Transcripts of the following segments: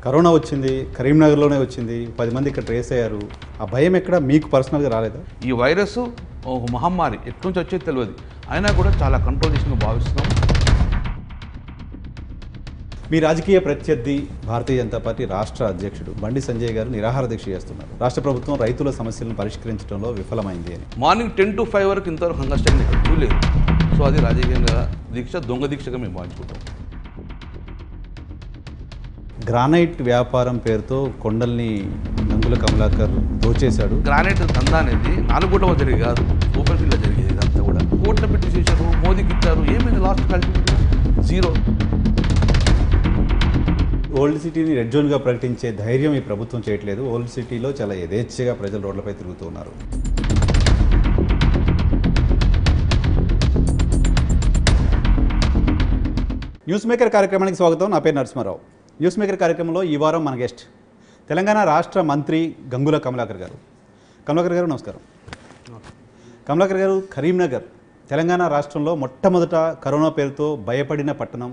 Corona వచ్చింది కరీంనగర్లోనే వచ్చింది పది మంది ఇక్కడ ట్రేస్ అయ్యారు ఆ భయం ఎక్కడ మీకు పర్సనల్గా రాలేదా ఈ వైరస్ ఒక మహమ్మారి ఎక్కడి నుంచి వచ్చేది తెలియదు అయినా కూడా చాలా కంట్రోల్ చేసిన భావిస్తున్నాం మీ రాజకీయ ప్రత్యర్థి భారతీయ జనతా పార్టీ రాష్ట్ర అధ్యక్షుడు బండి సంజయ్ గారు నిరాహార దీక్ష చేస్తున్నారు రాష్ట్ర ప్రభుత్వం రైతుల సమస్యలను పరిష్కరించడంలో విఫలమైంది అని మార్నింగ్ టెన్ టు ఫైవ్ వరకు ఇంతవరకు హంగస్టైన్ ఇక్కడ చూడలేదు సో అది రాజకీయంగా దీక్ష దొంగ దీక్షగా మేము భావించుకుంటాం గ్రానైట్ వ్యాపారం పేరుతో కొండల్ని నంగుల కమలాకర్ దోచేశాడు గ్రానైట్ దందా అనేది నాలుగు కోట్ల మధ్య జరిగేది కాదు ఓపెన్ ఫీల్డ్లో జరిగేది ఇదంతా కూడా కోట్ల పెట్టి చేశారు మోదీకి ఇచ్చారు ఏమైంది లాస్ట్ అల్టిమేట్గా జీరో ఓల్డ్ సిటీని రెడ్ జోన్గా ప్రకటించే ధైర్యం ఈ ప్రభుత్వం చేయట్లేదు ఓల్డ్ సిటీలో చాలా యథేచ్ఛగా ప్రజలు రోడ్లపై తిరుగుతూ ఉన్నారు న్యూస్ మేకర్ కార్యక్రమానికి స్వాగతం నా పేరు నరసింహారావు న్యూస్ మేకర్ కార్యక్రమంలో ఈ వారం మన గెస్ట్ తెలంగాణ రాష్ట్ర మంత్రి గంగుల కమలాకర్ గారు కమలాకర్ గారు నమస్కారం కమలాకర్ గారు కరీంనగర్ తెలంగాణ రాష్ట్రంలో మొట్టమొదట కరోనా పేరుతో భయపడిన పట్టణం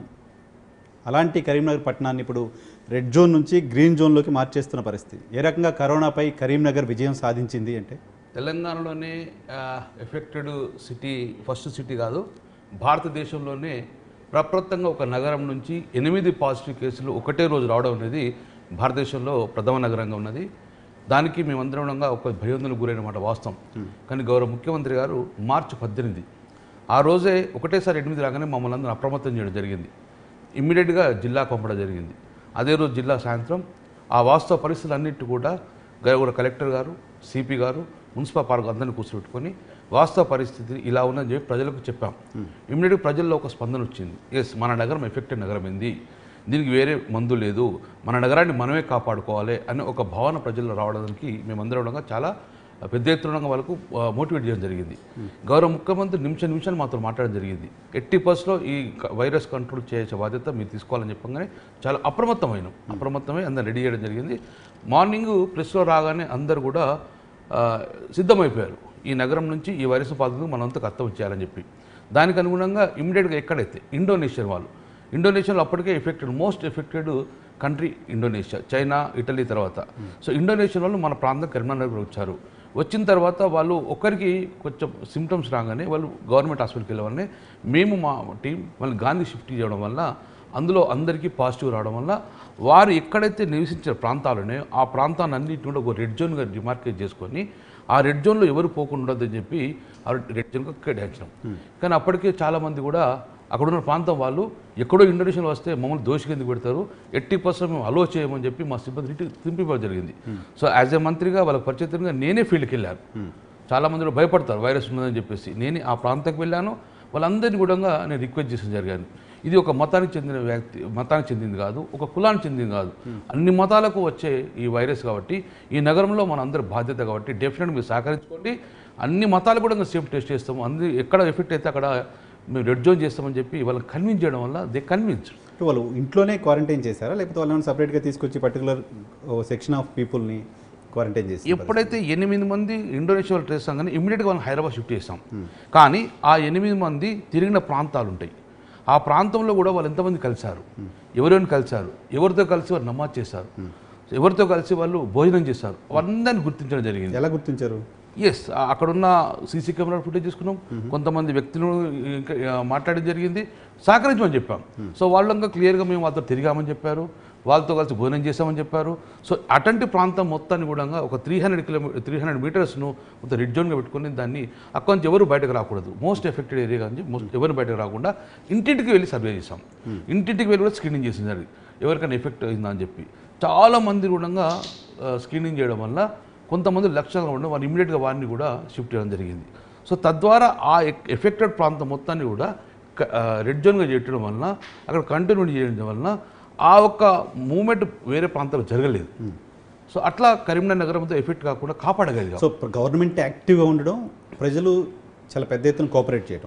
అలాంటి కరీంనగర్ పట్టణాన్ని ఇప్పుడు రెడ్ జోన్ నుంచి గ్రీన్ జోన్లోకి మార్చేస్తున్న పరిస్థితి ఏ రకంగా కరోనాపై కరీంనగర్ విజయం సాధించింది అంటే తెలంగాణలోనే ఎఫెక్టెడ్ సిటీ ఫస్ట్ సిటీ కాదు భారతదేశంలోనే ప్రప్రథంగా ఒక నగరం నుంచి ఎనిమిది పాజిటివ్ కేసులు ఒకటే రోజు రావడం అనేది భారతదేశంలో ప్రథమ నగరంగా ఉన్నది దానికి మేమందరం ఒక భయోందనకు గురైన మాట వాస్తవం కానీ గౌరవ ముఖ్యమంత్రి గారు మార్చి పద్దెనిమిది ఆ రోజే ఒకటేసారి ఎనిమిది రాగానే మమ్మల్ని అందరూ అప్రమత్తం చేయడం జరిగింది ఇమ్మీడియట్గా జిల్లాకు పంపడం జరిగింది అదే రోజు జిల్లా సాయంత్రం ఆ వాస్తవ పరిస్థితులన్నిటి కూడా గౌరవ కలెక్టర్ గారు సిపి గారు మున్సిపల్ పార్క్ అందరిని కూర్చోబెట్టుకొని వాస్తవ పరిస్థితి ఇలా ఉందని చెప్పి ప్రజలకు చెప్పాం ఇమ్మీడియట్గా ప్రజల్లో ఒక స్పందన వచ్చింది ఎస్ మన నగరం ఎఫెక్టెడ్ నగరం ఏంది దీనికి వేరే మందు లేదు మన నగరాన్ని మనమే కాపాడుకోవాలి అనే ఒక భావన ప్రజల్లో రావడానికి మేమందరం కూడా చాలా పెద్ద ఎత్తున వాళ్ళకు మోటివేట్ చేయడం జరిగింది గౌరవ ముఖ్యమంత్రి నిమిషం నిమిషాలు మాతో మాట్లాడడం జరిగింది ఎట్టి పర్స్లో ఈ క- వైరస్ కంట్రోల్ చేసే బాధ్యత మీరు తీసుకోవాలని చెప్పగానే చాలా అప్రమత్తమైనాం అప్రమత్తమై అందరు రెడీ చేయడం జరిగింది మార్నింగ్ ప్రెస్లో రాగానే అందరు కూడా ఆ, సిద్ధమైపోయారు ఈ నగరం నుంచి ఈ వైరస్ బాధితులకు మనంతా కర్తవ్యం చేయాలని చెప్పి దానికి అనుగుణంగా ఇమ్మీడియట్గా ఎక్కడైతే ఇండోనేషియన్ వాళ్ళు ఇండోనేషియాలో అప్పటికే affected most affected country Indonesia China Italy తర్వాత సో ఇండోనేషియన్ వాళ్ళు మన ప్రాంతం కరీంనగర్ వచ్చారు వచ్చిన తర్వాత వాళ్ళు ఒకరికి కొంచెం సిమ్టమ్స్ రాగానే వాళ్ళు గవర్నమెంట్ హాస్పిటల్కి వెళ్ళవాలని మేము మా టీం వాళ్ళు గాంధీ షిఫ్ట్ చేయడం వల్ల అందులో అందరికీ పాజిటివ్ రావడం వల్ల వారు ఎక్కడైతే నివసించిన ప్రాంతాలునే ఆ ప్రాంతాన్ని అన్నింటిని కూడా ఒక రెడ్ జోన్గా డిమార్కేట్ చేసుకొని ఆ రెడ్ జోన్లో ఎవరు పోకుండా ఉండదని చెప్పి ఆ రెడ్ జోన్గా కేటాయించడం కానీ అప్పటికే చాలామంది కూడా అక్కడ ఉన్న ప్రాంతం వాళ్ళు ఎక్కడో ఇండోనేషియా వస్తే మమ్మల్ని దోషి కింద పెడతారు ఎట్టి పర్సెంట్ మేము అలో చేయమని చెప్పి మా సిబ్బంది ఇంటికి తింపిపోవడం జరిగింది సో యాజ్ ఏ మంత్రిగా వాళ్ళకి పరిచయంగా నేనే ఫీల్డ్కి వెళ్ళాను చాలామంది కూడా భయపడతారు వైరస్ ఉన్నదని చెప్పేసి నేనే ఆ ప్రాంతానికి వెళ్ళాను వాళ్ళందరినీ కూడా నేను రిక్వెస్ట్ చేసిన జరిగాను ఇది ఒక మతానికి చెందిన వ్యక్తి మతానికి చెందింది కాదు ఒక కులానికి చెందింది కాదు అన్ని మతాలకు వచ్చే ఈ వైరస్ కాబట్టి ఈ నగరంలో మన అందరి బాధ్యత కాబట్టి డెఫినెట్గా మీరు సహకరించుకోండి అన్ని మతాలు కూడా సేఫ్ టెస్ట్ చేస్తాము అన్ని ఎక్కడ ఎఫెక్ట్ అయితే అక్కడ మేము రెడ్ జోన్ చేస్తామని చెప్పి వాళ్ళని కన్విన్స్ చేయడం వల్ల దే కన్విన్స్ అంటే వాళ్ళు ఇంట్లోనే క్వారంటైన్ చేశారా లేకపోతే వాళ్ళని సపరేట్గా తీసుకొచ్చి పర్టికులర్ సెక్షన్ ఆఫ్ పీపుల్ని క్వారంటైన్ చేసి ఎప్పుడైతే ఎనిమిది మంది ఇండోనేషియా వాళ్ళు ట్రేస్ కానీ ఇమీడియట్గా వాళ్ళని హైదరాబాద్ షిఫ్ట్ చేస్తాం కానీ ఆ ఎనిమిది మంది తిరిగిన ప్రాంతాలు ఉంటాయి ఆ ప్రాంతంలో కూడా వాళ్ళు ఎంతమంది కలిశారు ఎవరెవరిని కలిశారు ఎవరితో కలిసి వారు నమాజ్ చేశారు ఎవరితో కలిసి వాళ్ళు భోజనం చేశారు అందరిని గుర్తించడం జరిగింది ఎలా గుర్తించారు ఎస్ అక్కడున్న సీసీ కెమెరా ఫుటేజ్ తీసుకున్నాం కొంతమంది వ్యక్తులు ఇంకా ఆ, మాట్లాడడం జరిగింది సహకరించమని చెప్పాం సో వాళ్ళు ఇంకా క్లియర్గా మేము వాళ్ళతో తిరిగామని చెప్పారు వాళ్ళతో కలిసి భోజనం చేశామని చెప్పారు సో అటువంటి ప్రాంతం మొత్తాన్ని కూడా ఒక three hundred kilometre three hundred మీటర్స్ను మొత్తం రెడ్ జోన్గా పెట్టుకుని దాన్ని అక్కడి నుంచి ఎవరు బయటకు రాకూడదు మోస్ట్ ఎఫెక్టెడ్ ఏరియా కానీ మోస్ట్ ఎవరు బయటకు రాకుండా ఇంటింటికి వెళ్ళి సర్వే చేసాం ఇంటింటికి వెళ్ళి కూడా స్క్రీనింగ్ చేసింది ఎవరికైనా ఎఫెక్ట్ అయిందా అని చెప్పి చాలా మంది కూడా స్క్రీనింగ్ చేయడం వల్ల కొంతమంది లక్షణంగా ఉండడం వాళ్ళు ఇమీడియట్గా వారిని కూడా షిఫ్ట్ చేయడం జరిగింది సో తద్వారా ఆ ఎఫెక్టెడ్ ప్రాంతం మొత్తాన్ని కూడా క- ఆ, రెడ్ జోన్గా చేయడం వలన అక్కడ కంటిన్యూ చేయడం వలన ఆ ఒక్క మూమెంట్ వేరే ప్రాంతాలు జరగలేదు సో అట్లా కరీంనగర్ నగరంతో ఎఫెక్ట్ కాకుండా కాపాడగలిగాం సో గవర్నమెంట్ యాక్టివ్గా ఉండడం ప్రజలు చాలా పెద్ద ఎత్తున కోఆపరేట్ చేయడం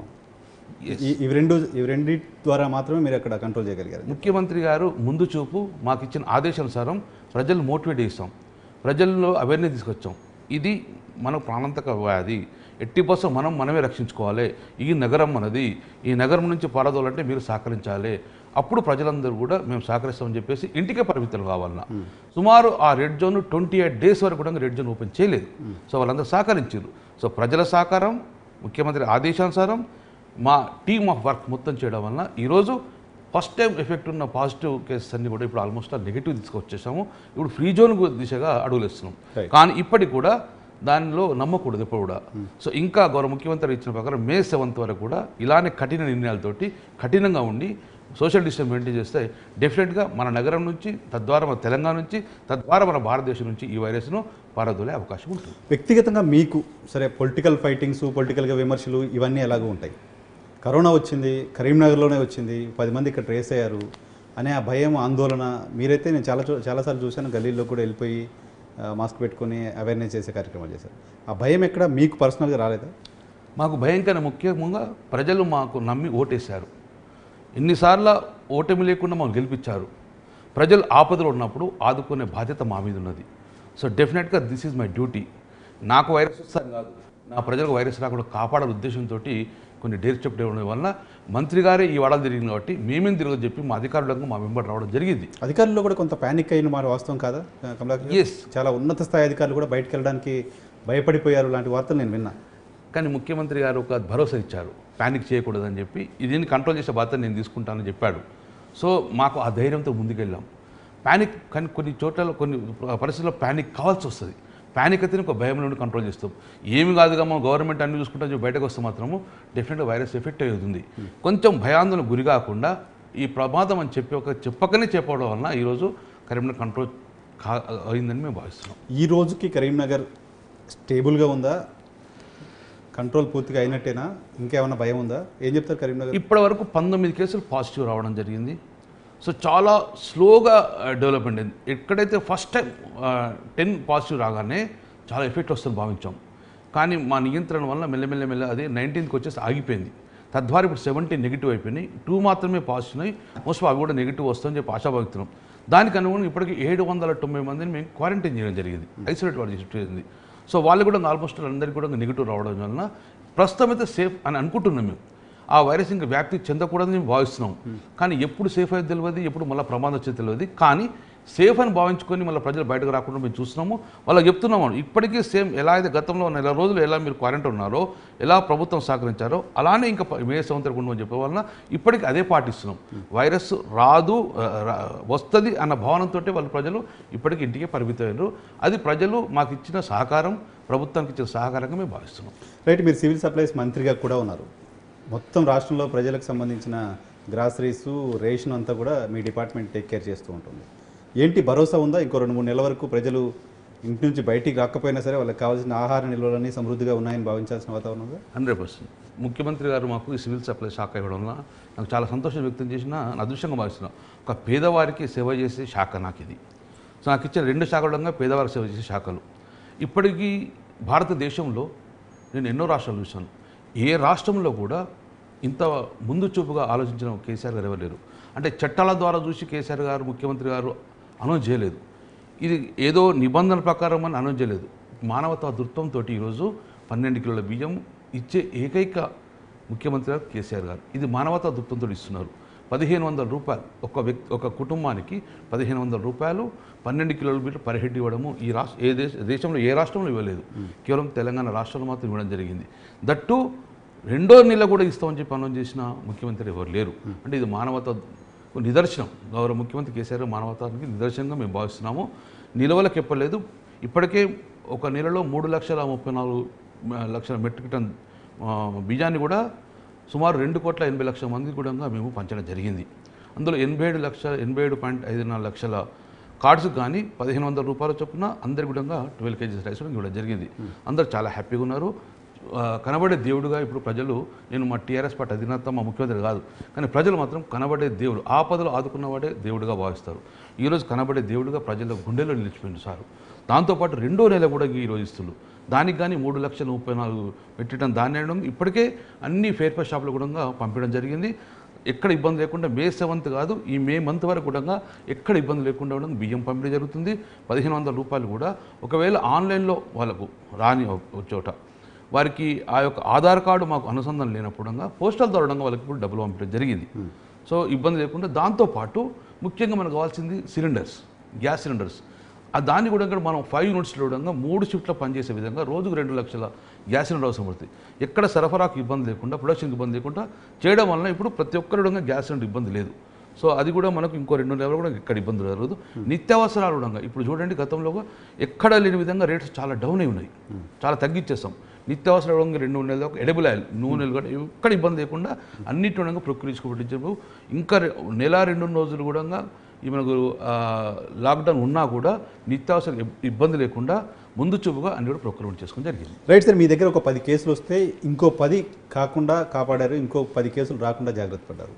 ఈ- ఇవి రెండు ఇవి రెండి ద్వారా మాత్రమే మీరు అక్కడ కంట్రోల్ చేయగలిగారు ముఖ్యమంత్రి గారు ముందు చూపు మాకు ఇచ్చిన ఆదేశానుసారం ప్రజలు మోటివేట్ చేస్తాం ప్రజల్లో అవేర్నెస్ తీసుకొచ్చాం ఇది మన ప్రాణాంతక వ్యాధి ఎట్టి పర్సెంట్ మనం మనమే రక్షించుకోవాలి ఈ నగరం మనది ఈ నగరం నుంచి పారదోలంటే మీరు సహకరించాలి అప్పుడు ప్రజలందరూ కూడా మేము సహకరిస్తామని చెప్పేసి ఇంటికే పరిమితులు కావాలన్నా సుమారు ఆ red zone twenty eight days వరకు కూడా రెడ్ జోన్ ఓపెన్ చేయలేదు సో వాళ్ళందరూ సహకరించారు సో ప్రజల సహకారం ముఖ్యమంత్రి ఆదేశానుసారం మా టీమ్ ఆఫ్ వర్క్ మొత్తం చేయడం వలన ఈరోజు ఫస్ట్ టైం ఎఫెక్ట్ ఉన్న పాజిటివ్ కేసెస్ అన్ని కూడా ఇప్పుడు ఆల్మోస్ట్ నెగిటివ్ తీసుకొచ్చేసాము ఇప్పుడు ఫ్రీ జోన్ దిశగా అడుగులు ఇస్తున్నాం Right. కానీ ఇప్పటికి కూడా దానిలో నమ్మకూడదు ఎప్పుడు కూడా సో ఇంకా గౌరవ ముఖ్యమంత్రి ఇచ్చిన ప్రకారం మే సెవెంత్ వరకు కూడా ఇలానే కఠిన నిర్ణయాలతోటి కఠినంగా ఉండి సోషల్ డిస్టెన్స్ మెయింటైన్ చేస్తే డెఫినెట్గా మన నగరం నుంచి తద్వారా మన తెలంగాణ నుంచి తద్వారా మన భారతదేశం నుంచి ఈ వైరస్ను పారదోలే అవకాశం ఉంటుంది వ్యక్తిగతంగా మీకు సరే పొలిటికల్ ఫైటింగ్స్ పొలిటికల్గా విమర్శలు ఇవన్నీ ఎలాగో ఉంటాయి కరోనా వచ్చింది కరీంనగర్లోనే వచ్చింది పది మంది ఇక్కడ ట్రేస్ అయ్యారు అనే ఆ భయం ఆందోళన మీరైతే నేను చాలా చూ- చాలాసార్లు చూశాను గల్లీల్లో కూడా వెళ్ళిపోయి ఆ, మాస్క్ పెట్టుకొని అవేర్నెస్ చేసే కార్యక్రమాలు చేశారు ఆ భయం ఎక్కడ మీకు పర్సనల్గా రాలేదా మాకు భయంకర ముఖ్యంగా ప్రజలు మాకు నమ్మి ఓటేశారు ఎన్నిసార్లు ఓటమి లేకుండా మాకు గెలిపించారు ప్రజలు ఆపదలో ఉన్నప్పుడు ఆదుకునే బాధ్యత మా మీద ఉన్నది సో డెఫినెట్గా దిస్ ఈజ్ మై డ్యూటీ నాకు వైరస్ వస్తాను కాదు నా ప్రజలకు వైరస్ రాకుండా కాపాడాల ఉద్దేశంతో కొన్ని డేర్ స్టెప్ ఉండడం వలన మంత్రి గారే ఈ వాడాలు తిరిగింది కాబట్టి మేమేం తిరగదు చెప్పి మా అధికారులకు మా వెంబడి రావడం జరిగింది అధికారుల్లో కూడా కొంత ప్యానిక్ అయిన మాట వాస్తవం కాదా కమలాకర్ గారు? ఎస్ చాలా ఉన్నత స్థాయి అధికారులు కూడా బయటకు వెళ్ళడానికి భయపడిపోయారు లాంటి వార్తలు నేను విన్నా కానీ ముఖ్యమంత్రి గారు ఒక భరోసా ఇచ్చారు ప్యానిక్ చేయకూడదని చెప్పి దీన్ని కంట్రోల్ చేసే బాధ్యత నేను తీసుకుంటానని చెప్పాడు సో మాకు ఆ ధైర్యంతో ముందుకెళ్ళాం ప్యానిక్ కానీ కొన్ని చోట్ల కొన్ని పరిస్థితుల్లో ప్యానిక్ కావాల్సి వస్తుంది ప్యానిక్ అయితే ఒక భయం నుండి కంట్రోల్ చేస్తాం ఏమి కాదుగా మనం గవర్నమెంట్ అన్ని చూసుకుంటా చెప్పి బయటకు వస్తే మాత్రము డెఫినెట్గా వైరస్ ఎఫెక్ట్ అవుతుంది కొంచెం భయాందోళన గురి కాకుండా ఈ ప్రమాదం అని చెప్పి ఒక చెప్పకనే చెప్పడం వలన ఈరోజు కరీంనగర్ కంట్రోల్ కా అయిందని మేము భావిస్తున్నాం ఈ రోజుకి కరీంనగర్ స్టేబుల్గా ఉందా కంట్రోల్ పూర్తిగా అయినట్టేనా ఇంకేమైనా భయం ఉందా ఏం చెప్తారు కరీంనగర్ ఇప్పటి వరకు పంతొమ్మిది కేసులు పాజిటివ్ రావడం జరిగింది సో చాలా స్లోగా డెవలప్మెంట్ అయింది ఎక్కడైతే ఫస్ట్ టైం టెన్ పాజిటివ్ రాగానే చాలా ఎఫెక్ట్ వస్తుంది భావించాం కానీ మా నియంత్రణ వల్ల మెల్లమెల్ల మెల్ల అదే నైన్టీన్కి వచ్చేసి ఆగిపోయింది తద్వారా ఇప్పుడు సెవెంటీన్ నెగిటివ్ అయిపోయినాయి టూ మాత్రమే పాజిటివ్ అయ్యి మోస్ట్ అవి కూడా నెగిటివ్ వస్తుందని చెప్పి ఆశాభావిస్తున్నాం దానికి అనుగుణంగా ఇప్పటికి ఏడు వందల తొంభై మందిని మేము క్వారంటైన్ చేయడం జరిగింది ఐసోలేట్ వాడు చేసింది సో వాళ్ళు కూడా ఆల్మోస్ట్ అందరికీ కూడా నెగిటివ్ రావడం వలన ప్రస్తుతం అయితే సేఫ్ అని అనుకుంటున్నాం మేము ఆ వైరస్ ఇంకా వ్యాప్తి చెందకూడదని మేము భావిస్తున్నాం కానీ ఎప్పుడు సేఫ్ అయితే తెలియదు ఎప్పుడు మళ్ళీ ప్రమాదం వచ్చేది తెలియదు కానీ సేఫ్ అని భావించుకొని మళ్ళీ ప్రజలు బయటకు రాకుండా మేము చూస్తున్నాము వాళ్ళకి చెప్తున్నాము ఇప్పటికీ సేమ్ ఎలా అయితే గతంలో నెల రోజులు ఎలా మీరు క్వారంటైన్ ఉన్నారో ఎలా ప్రభుత్వం సహకరించారో అలానే ఇంకా ప- మే సంవత్సరం ఉండమని చెప్పే వలన ఇప్పటికీ అదే పాటిస్తున్నాం వైరస్ రాదు వస్తుంది అన్న భావనతో వాళ్ళు ప్రజలు ఇప్పటికీ ఇంటికే పరిమితమైనారు అది ప్రజలు మాకు ఇచ్చిన సహకారం ప్రభుత్వానికి ఇచ్చిన సహకారంగా మేము భావిస్తున్నాం రైట్ మీరు సివిల్ సప్లైస్ మంత్రిగా కూడా ఉన్నారు మొత్తం రాష్ట్రంలో ప్రజలకు సంబంధించిన గ్రాసరీస్ రేషన్ అంతా కూడా మీ డిపార్ట్మెంట్ టేక్ కేర్ చేస్తూ ఉంటుంది ఏంటి భరోసా ఉందా ఇంకో రెండు మూడు నెలల వరకు ప్రజలు ఇంటి నుంచి బయటికి రాకపోయినా సరే వాళ్ళకి కావాల్సిన ఆహార నిల్వలన్నీ సమృద్ధిగా ఉన్నాయని భావించాల్సిన వాతావరణం ఉందా హండ్రెడ్ పర్సెంట్ ముఖ్యమంత్రి గారు మాకు ఈ సివిల్ సప్లై శాఖ ఇవ్వడం వల్ల నాకు చాలా సంతోషం వ్యక్తం చేసిన నా అదృష్టంగా భావిస్తున్నాను ఒక పేదవారికి సేవ చేసే శాఖ నాకు ఇది సో నాకు ఇచ్చిన రెండు శాఖలుగా పేదవారికి సేవ చేసే శాఖలు ఇప్పటికీ భారతదేశంలో నేను ఎన్నో రాష్ట్రాలు చూశాను ఏ రాష్ట్రంలో కూడా ఇంత ముందు చూపుగా ఆలోచించిన కేసీఆర్ గారు ఎవరు లేరు అంటే చట్టాల ద్వారా చూసి కేసీఆర్ గారు ముఖ్యమంత్రి గారు అనౌన్స్ చేయలేదు ఇది ఏదో నిబంధన ప్రకారం అని అనౌన్స్ చేయలేదు మానవతా దృక్పథంతో ఈరోజు పన్నెండు కిలోల బియ్యం ఇచ్చే ఏకైక ముఖ్యమంత్రి గారు కేసీఆర్ గారు ఇది మానవతా దృక్పథంతో ఇస్తున్నారు పదిహేను వందల రూపాయలు ఒక వ్యక్తి ఒక కుటుంబానికి పదిహేను వందల రూపాయలు పన్నెండు కిలోల బిడ్డ పర్ హెడ్ ఇవ్వడము ఈ రాష్ట్ర ఏ దేశ దేశంలో ఏ రాష్ట్రంలో ఇవ్వలేదు కేవలం తెలంగాణ రాష్ట్రంలో మాత్రం ఇవ్వడం జరిగింది దట్టు రెండో నెల కూడా ఇస్తామని చెప్పి అనౌన్స్ చేసిన ముఖ్యమంత్రి ఎవరు లేరు అంటే ఇది మానవత నిదర్శనం గౌరవ ముఖ్యమంత్రి కేసీఆర్ గారు మానవతానికి నిదర్శనంగా మేము భావిస్తున్నాము నిలవలకు ఎప్పలేదు ఇప్పటికే ఒక నెలలో మూడు లక్షల ముప్పై నాలుగు మ, లక్షల మెట్రిక్ టన్ ఆ, బియ్యాన్ని కూడా సుమారు రెండు కోట్ల ఎనభై లక్షల మంది కూడా మేము పంచడం జరిగింది అందులో ఎనభై ఏడు లక్షల ఎనభై ఏడు పాయింట్ ఐదు నాలుగు లక్షల కార్డ్స్ కానీ పదిహేను వందల రూపాయల చొప్పున అందరి కూడా ట్వెల్వ్ కేజీస్ రైస్ కూడా ఇవ్వడం జరిగింది అందరూ చాలా హ్యాపీగా ఉన్నారు ఆ, కనబడే దేవుడుగా ఇప్పుడు ప్రజలు నేను మా టీఆర్ఎస్ పార్టీ అధినేత మా ముఖ్యమంత్రి కాదు కానీ ప్రజలు మాత్రం కనబడే దేవుడు ఆపదలు ఆదుకున్నవాడే దేవుడుగా భావిస్తారు ఈరోజు కనబడే దేవుడుగా ప్రజల గుండెలో నిలిచిపోయింది సార్ దాంతోపాటు రెండో నెల కూడా ఈరోజు ఇస్తున్నారు దానికి కానీ మూడు లక్షల ముప్పై నాలుగు పెట్టడం దాన్ని అనడం ఇప్పటికే అన్ని ఫేర్ ఫేర్ షాపులు కూడా పంపించడం జరిగింది ఎక్కడ ఇబ్బంది లేకుండా మే సెవెంత్ కాదు ఈ మే మంత్ వరకు కూడా ఎక్కడ ఇబ్బంది లేకుండా కూడా బియ్యం పంపిణీ జరుగుతుంది పదిహేను వందల రూపాయలు కూడా ఒకవేళ ఆన్లైన్లో వాళ్ళకు రాని ఒక చోట వారికి ఆ యొక్క ఆధార్ కార్డు మాకు అనుసంధానం లేనప్పుడంగా పోస్టల్ ద్వారా వాళ్ళకి ఇప్పుడు డబ్బులు పంపించడం జరిగింది సో ఇబ్బంది లేకుండా దాంతోపాటు ముఖ్యంగా మనకు కావాల్సింది సిలిండర్స్ గ్యాస్ సిలిండర్స్ ఆ దాన్ని కూడా ఇక్కడ మనం ఫైవ్ యూనిట్స్లో కూడా మూడు షిఫ్ట్లో పనిచేసే విధంగా రోజుకు రెండు లక్షల గ్యాస్ సిలిండర్ అవసరం పడుతుంది ఎక్కడ సరఫరాకు ఇబ్బంది లేకుండా ప్రొడక్షన్కి ఇబ్బంది లేకుండా చేయడం వలన ఇప్పుడు ప్రతి ఒక్కరు కూడా గ్యాస్ సిలిండర్ ఇబ్బంది లేదు సో అది కూడా మనకు ఇంకో రెండు నెలలు కూడా ఇక్కడ ఇబ్బంది జరగదు నిత్యావసరాలు కూడా ఇప్పుడు చూడండి గతంలో ఎక్కడ లేని విధంగా రేట్స్ చాలా డౌన్ అయి ఉన్నాయి చాలా తగ్గించేస్తాం నిత్యావసరాలు కూడా రెండు మూడు నెలల దాకా ఎడబుల్ ఆయిల్ నూనెలు కూడా ఎక్కడ ఇబ్బంది లేకుండా అన్నిటి కూడా ప్రొక్యూరించుకోబట్టించాము ఇంకా రె- నెల రెండు రోజులు కూడా ఈ మనకు ఆ, లాక్డౌన్ ఉన్నా కూడా నిత్యావసర ఇబ్- ఇబ్బంది లేకుండా ముందు చూపుగా అన్ని కూడా ప్రొక్యూర్మెంట్ చేసుకోవడం జరిగింది రైట్ సార్ మీ దగ్గర ఒక పది కేసులు వస్తే ఇంకో పది కాకుండా కాపాడారు ఇంకో పది కేసులు రాకుండా జాగ్రత్త పడ్డారు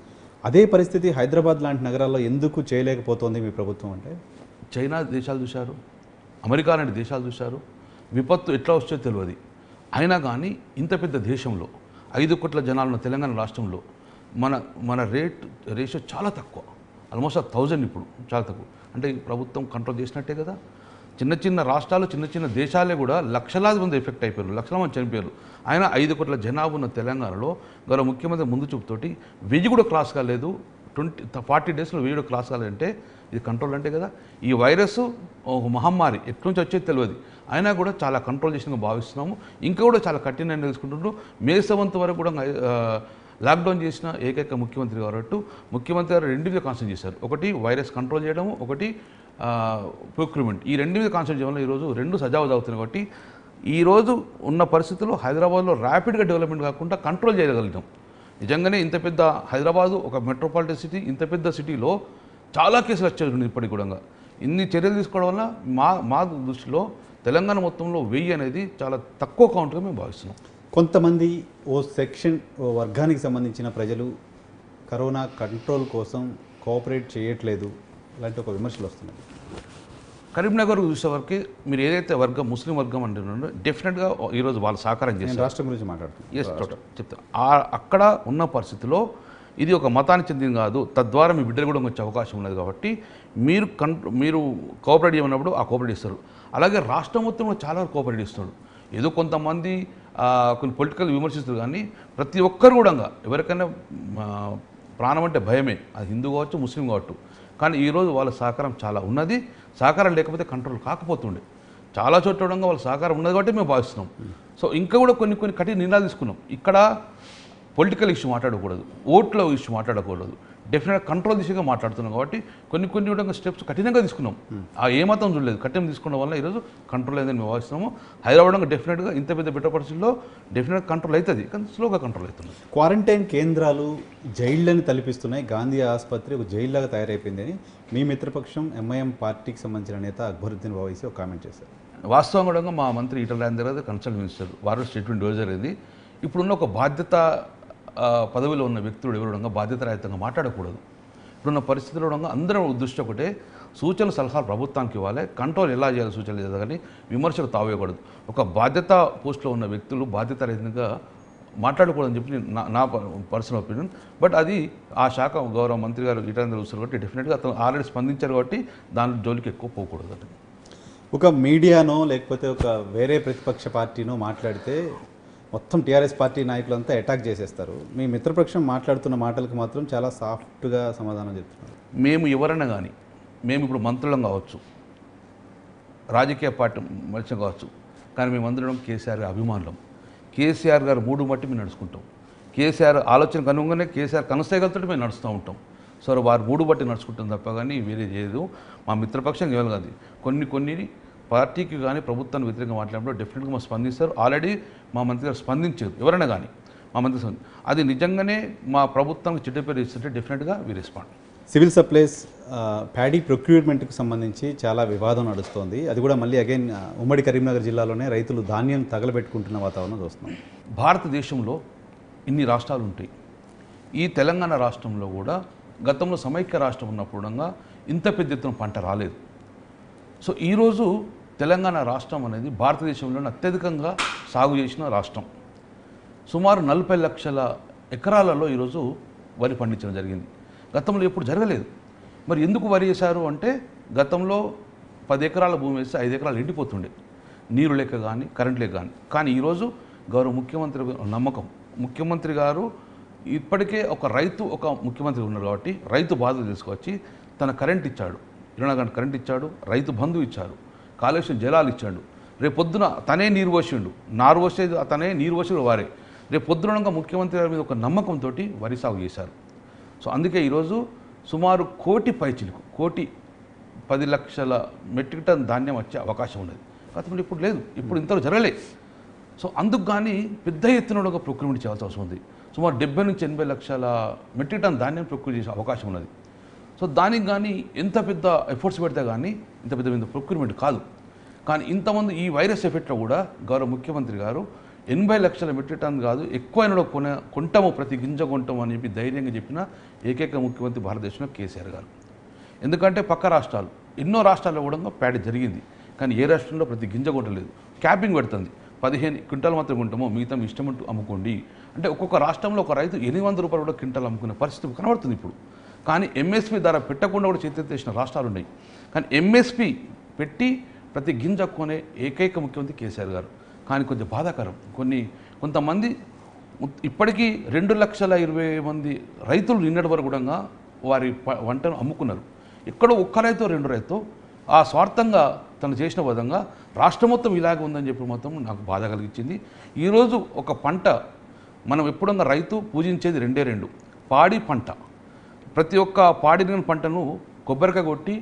అదే పరిస్థితి హైదరాబాద్ లాంటి నగరాల్లో ఎందుకు చేయలేకపోతోంది మీ ప్రభుత్వం అంటే చైనా దేశాలు చూశారు అమెరికా లాంటి దేశాలు చూశారు విపత్తు ఎట్లా వచ్చో తెలియదు అయినా కానీ ఇంత పెద్ద దేశంలో ఐదు కోట్ల జనాలున్న తెలంగాణ రాష్ట్రంలో మన మన రేట్ రేషియో చాలా తక్కువ ఆల్మోస్ట్ థౌజండ్ ఇప్పుడు చాలా తక్కువ అంటే ఈ ప్రభుత్వం కంట్రోల్ చేసినట్టే కదా చిన్న చిన్న రాష్ట్రాలు చిన్న చిన్న దేశాలే కూడా లక్షలాది మంది ఎఫెక్ట్ అయిపోయారు లక్షల మంది చనిపోయారు ఆయన ఐదు కోట్ల జనాభా ఉన్న తెలంగాణలో గౌరవ ముఖ్యమంత్రి ముందు చూపుతోటి వెయ్యి కూడా క్రాస్ కాలేదు ట్వంటీ ఫార్టీ డేస్లో వెయ్యి కూడా క్రాస్ కాలేదంటే ఇది కంట్రోల్ అంటే కదా ఈ వైరస్ ఒక మహమ్మారి ఎట్ల నుంచి వచ్చేది తెలియదు అయినా కూడా చాలా కంట్రోల్ చేసిన భావిస్తున్నాము ఇంకా కూడా చాలా కఠినంగా తెలుసుకుంటున్నారు మే సెవెంత్ వరకు కూడా ఆ, లాక్డౌన్ చేసిన ఏకైక ముఖ్యమంత్రి కాబట్టి ముఖ్యమంత్రి గారు రెండు మీద కాన్సన్ట్రేట్ చేశారు ఒకటి వైరస్ కంట్రోల్ చేయడము ఒకటి ప్రొక్యూర్మెంట్ ఈ రెండు మీద కాన్సన్ట్రేట్ చేయడం వల్ల ఈరోజు రెండు సజావు అవుతున్నాయి కాబట్టి ఈరోజు ఉన్న పరిస్థితుల్లో హైదరాబాద్లో ర్యాపిడ్గా డెవలప్మెంట్ కాకుండా కంట్రోల్ చేయగలుగుతాం నిజంగానే ఇంత పెద్ద హైదరాబాదు ఒక మెట్రోపాలిటన్ సిటీ ఇంత పెద్ద సిటీలో చాలా కేసులు వచ్చాయి ఇప్పటికి కూడా ఇన్ని చర్యలు తీసుకోవడం వల్ల మా మా దృష్టిలో తెలంగాణ మొత్తంలో వెయ్యి అనేది చాలా తక్కువ కౌంట్గా మేము భావిస్తున్నాం కొంతమంది ఓ సెక్షన్ ఓ వర్గానికి సంబంధించిన ప్రజలు కరోనా కంట్రోల్ కోసం కోఆపరేట్ చేయట్లేదు ఇలాంటి ఒక విమర్శలు వస్తున్నాయి కరీంనగర్ చూసేవరకు మీరు ఏదైతే వర్గం ముస్లిం వర్గం అంటున్నారో డెఫినెట్గా ఈరోజు వాళ్ళు సహకారం చేస్తారు నేను రాష్ట్రం గురించి మాట్లాడుతున్నాను ఎస్ టోటల్ చెప్తా ఆ- అక్కడ ఉన్న పరిస్థితిలో ఇది ఒక మతానికి చెందింది కాదు తద్వారా మీ బిడ్డలు కూడా వచ్చే అవకాశం ఉన్నది కాబట్టి మీరు కన్ మీరు కోఆపరేట్ చేయమన్నప్పుడు ఆ కోఆపరేట్ ఇస్తారు అలాగే రాష్ట్రం మొత్తంలో చాలా వరకు కోఆపరేట్ ఇస్తాడు ఏదో కొంతమంది ఆ, కొన్ని పొలిటికల్ విమర్శిస్తారు కానీ ప్రతి ఒక్కరు కూడా ఎవరికైనా ఆ, ప్రాణం అంటే భయమే అది హిందూ కావచ్చు ముస్లిం కావచ్చు కానీ ఈరోజు వాళ్ళ సహకారం చాలా ఉన్నది సహకారం లేకపోతే కంట్రోల్ కాకపోతుండే చాలా చోట్ల కూడా వాళ్ళ సహకారం ఉన్నది కాబట్టి మేము భావిస్తున్నాం సో ఇంకా కూడా కొన్ని కొన్ని కఠిన నిర్ణయాలు తీసుకున్నాం ఇక్కడ పొలిటికల్ ఇష్యూ మాట్లాడకూడదు ఓట్ల ఇష్యూ మాట్లాడకూడదు డెఫినెట్ కంట్రోల్ దిశగా మాట్లాడుతున్నాం కాబట్టి కొన్ని కొన్ని కూడా స్టెప్స్ కఠినంగా తీసుకున్నాం ఆ ఏ మాత్రం చూడలేదు కఠినం తీసుకోవడం వల్ల ఈరోజు కంట్రోల్ అయిందని మేము భావిస్తున్నాము హైదరాబాద్ డెఫినెట్గా ఇంత పెద్ద బిడ్డ పరిస్థితుల్లో డెఫినెట్ కంట్రోల్ అవుతుంది కానీ స్లోగా కంట్రోల్ అవుతుంది క్వారంటైన్ కేంద్రాలు జైళ్ళని తలపిస్తున్నాయి గాంధీ ఆసుపత్రి ఒక జైల్లాగా తయారైపోయిందని మీ మిత్రపక్షం ఎంఐఎం పార్టీకి సంబంధించిన నేత అక్బరుద్దీన్ ఓవైసీ ఒక కామెంట్ చేశారు వాస్తవం కూడా మా మంత్రి ఈటల రాజేందర్ గారు కన్సల్ట్ మినిస్టర్ వారు స్టేట్మెంట్ ఇవ్వడం జరిగింది ఇప్పుడున్న ఒక బాధ్యత ఆ, పదవిలో ఉన్న వ్యక్తులు ఎవరు బాధ్యత రహితంగా మాట్లాడకూడదు ఇప్పుడున్న పరిస్థితుల్లో కూడా అందరం దృష్టి ఒకటే సూచనలు సలహాలు ప్రభుత్వానికి ఇవ్వాలి కంట్రోల్ ఎలా చేయాలి సూచనలు చేయాలి కానీ విమర్శలు తావేయకూడదు ఒక బాధ్యత పోస్ట్లో ఉన్న వ్యక్తులు బాధ్యత రహితంగా మాట్లాడకూడదని చెప్పి నేను నా నా పర్సనల్ ఒపీనియన్ బట్ అది ఆ శాఖ గౌరవ మంత్రి గారు ఈటేంద్ర చూస్తారు కాబట్టి డెఫినెట్గా అతను ఆల్రెడీ స్పందించారు కాబట్టి దాని జోలికి ఎక్కువ పోకూడదు అని ఒక మీడియానో లేకపోతే ఒక వేరే ప్రతిపక్ష పార్టీనో మాట్లాడితే మొత్తం టీఆర్ఎస్ పార్టీ నాయకులంతా అటాక్ చేసేస్తారు మీ మిత్రపక్షం మాట్లాడుతున్న మాటలకు మాత్రం చాలా సాఫ్ట్గా సమాధానం చెప్తున్నారు మేము ఎవరైనా కానీ మేము ఇప్పుడు మంత్రులం కావచ్చు రాజకీయ పార్టీ మనుషులు కావచ్చు కానీ మేమందరం కేసీఆర్ గారి అభిమానులం కేసీఆర్ గారు మూడు మట్టి మేము నడుచుకుంటాం కేసీఆర్ ఆలోచన కనుగొనే కేసీఆర్ కనసాగలతో మేము నడుస్తూ ఉంటాం సో వారు మూడు బట్టి నడుచుకుంటాం తప్ప కానీ వేరే చేయదు మా మిత్రపక్షం ఇవ్వాలి కాదు కొన్ని కొన్ని పార్టీకి కానీ ప్రభుత్వానికి వ్యతిరేకంగా మాట్లాడినప్పుడు డెఫినెట్గా మా స్పందిస్తారు ఆల్రెడీ మా మంత్రి గారు స్పందించారు ఎవరైనా కానీ మా మంత్రి స్పంది- అది నిజంగానే మా ప్రభుత్వానికి చెడ్డ పేరు ఇస్తుంటే డెఫినెట్గా we respond civil supplies paddy ప్రొక్యూర్మెంట్కి సంబంధించి చాలా వివాదం నడుస్తోంది అది కూడా మళ్ళీ అగైన్ ఉమ్మడి కరీంనగర్ జిల్లాలోనే రైతులు ధాన్యం తగలబెట్టుకుంటున్న వాతావరణం చూస్తున్నాం భారతదేశంలో ఇన్ని రాష్ట్రాలు ఉంటాయి ఈ తెలంగాణ రాష్ట్రంలో కూడా గతంలో సమైక్య రాష్ట్రం ఉన్నప్పుడు కూడా ఇంత పెద్ద ఎత్తున పంట రాలేదు సో ఈరోజు తెలంగాణ రాష్ట్రం అనేది భారతదేశంలోనే అత్యధికంగా సాగు చేసిన రాష్ట్రం సుమారు నలభై లక్షల ఎకరాలలో ఈరోజు వరి పండించడం జరిగింది గతంలో ఎప్పుడు జరగలేదు మరి ఎందుకు వరి వేశారు అంటే గతంలో పది ఎకరాల భూమి వేస్తే ఐదు ఎకరాలు ఎండిపోతుండే నీరు లేక కానీ కరెంట్ లేక కానీ కానీ ఈరోజు గౌరవ ముఖ్యమంత్రి నమ్మకం ముఖ్యమంత్రి గారు ఇప్పటికే ఒక రైతు ఒక ముఖ్యమంత్రి ఉన్నారు కాబట్టి రైతు బాధలు తీసుకొచ్చి తన కరెంట్ ఇచ్చాడు ఇరవై గంట కరెంట్ ఇచ్చాడు రైతు బంధు ఇచ్చాడు కాలుష్యం జలాలు ఇచ్చాడు రేపు పొద్దున తనే నీరు పోసిండు నారు పోసేది తనే నీరు పోసేది వారే రేపు పొద్దున ముఖ్యమంత్రి గారి మీద ఒక నమ్మకంతో వరి సాగు చేశారు సో అందుకే ఈరోజు సుమారు కోటి పైచిలుకు కోటి పది లక్షల మెట్రిక్ టన్ ధాన్యం వచ్చే అవకాశం ఉన్నది గతంలో ఇప్పుడు లేదు ఇప్పుడు ఇంతలో జరగలే సో అందుకు కానీ పెద్ద ఎత్తున ఒక ప్రొక్యూర్మెంట్ చేయాల్సి అవసరం ఉంది సుమారు డెబ్బై నుంచి ఎనభై లక్షల మెట్రిక్ టన్ ధాన్యం ప్రొక్యూర్ చేసే అవకాశం ఉన్నది సో దానికి కానీ ఎంత పెద్ద ఎఫర్ట్స్ పెడితే కానీ ఇంత పెద్ద పెద్ద ప్రొక్యూర్మెంట్ కాదు కానీ ఇంతమంది ఈ వైరస్ ఎఫెక్ట్లో కూడా గౌరవ ముఖ్యమంత్రి గారు ఎనభై లక్షల మెట్రిక్ టన్ కాదు ఎక్కువైన కొన కొంటాము ప్రతి గింజ కొంటాము అని చెప్పి ధైర్యంగా చెప్పిన ఏకైక ముఖ్యమంత్రి భారతదేశంలో కేసీఆర్ గారు ఎందుకంటే పక్క రాష్ట్రాలు ఎన్నో రాష్ట్రాల్లో కూడా ప్యాడ్ జరిగింది కానీ ఏ రాష్ట్రంలో ప్రతి గింజ కొట్టలేదు క్యాపింగ్ పెడుతుంది పదిహేను క్వింటాలు మాత్రం కొంటామో మిగతా మీ ఇష్టం అంటూ అమ్ముకోండి అంటే ఒక్కొక్క రాష్ట్రంలో ఒక రైతు ఎనిమిది వందల రూపాయలు కూడా క్వింటాలు అమ్ముకునే పరిస్థితి కనబడుతుంది ఇప్పుడు కానీ ఎంఎస్పి ధర పెట్టకుండా కూడా చేతెత్తేసిన రాష్ట్రాలు ఉన్నాయి కానీ ఎంఎస్పి పెట్టి ప్రతి గింజ కొనే ఏకైక ముఖ్యమంత్రి కేసీఆర్ గారు కానీ కొంచెం బాధాకరం కొన్ని కొంతమంది ఉత్- ఇప్పటికీ రెండు లక్షల ఇరవై మంది రైతులు నిన్నటి వరకు కూడా వారి ప- వంటను అమ్ముకున్నారు ఎక్కడో ఒక్క రైతు రెండు రైతు ఆ స్వార్థంగా తను చేసిన విధంగా రాష్ట్రం మొత్తం ఇలాగే ఉందని చెప్పి మొత్తం నాకు బాధ కలిగించింది ఈరోజు ఒక పంట మనం ఎప్పుడన్నా రైతు పూజించేది రెండే రెండు పాడి పంట ప్రతి ఒక్క పాడిన పంటను కొబ్బరికాయ కొట్టి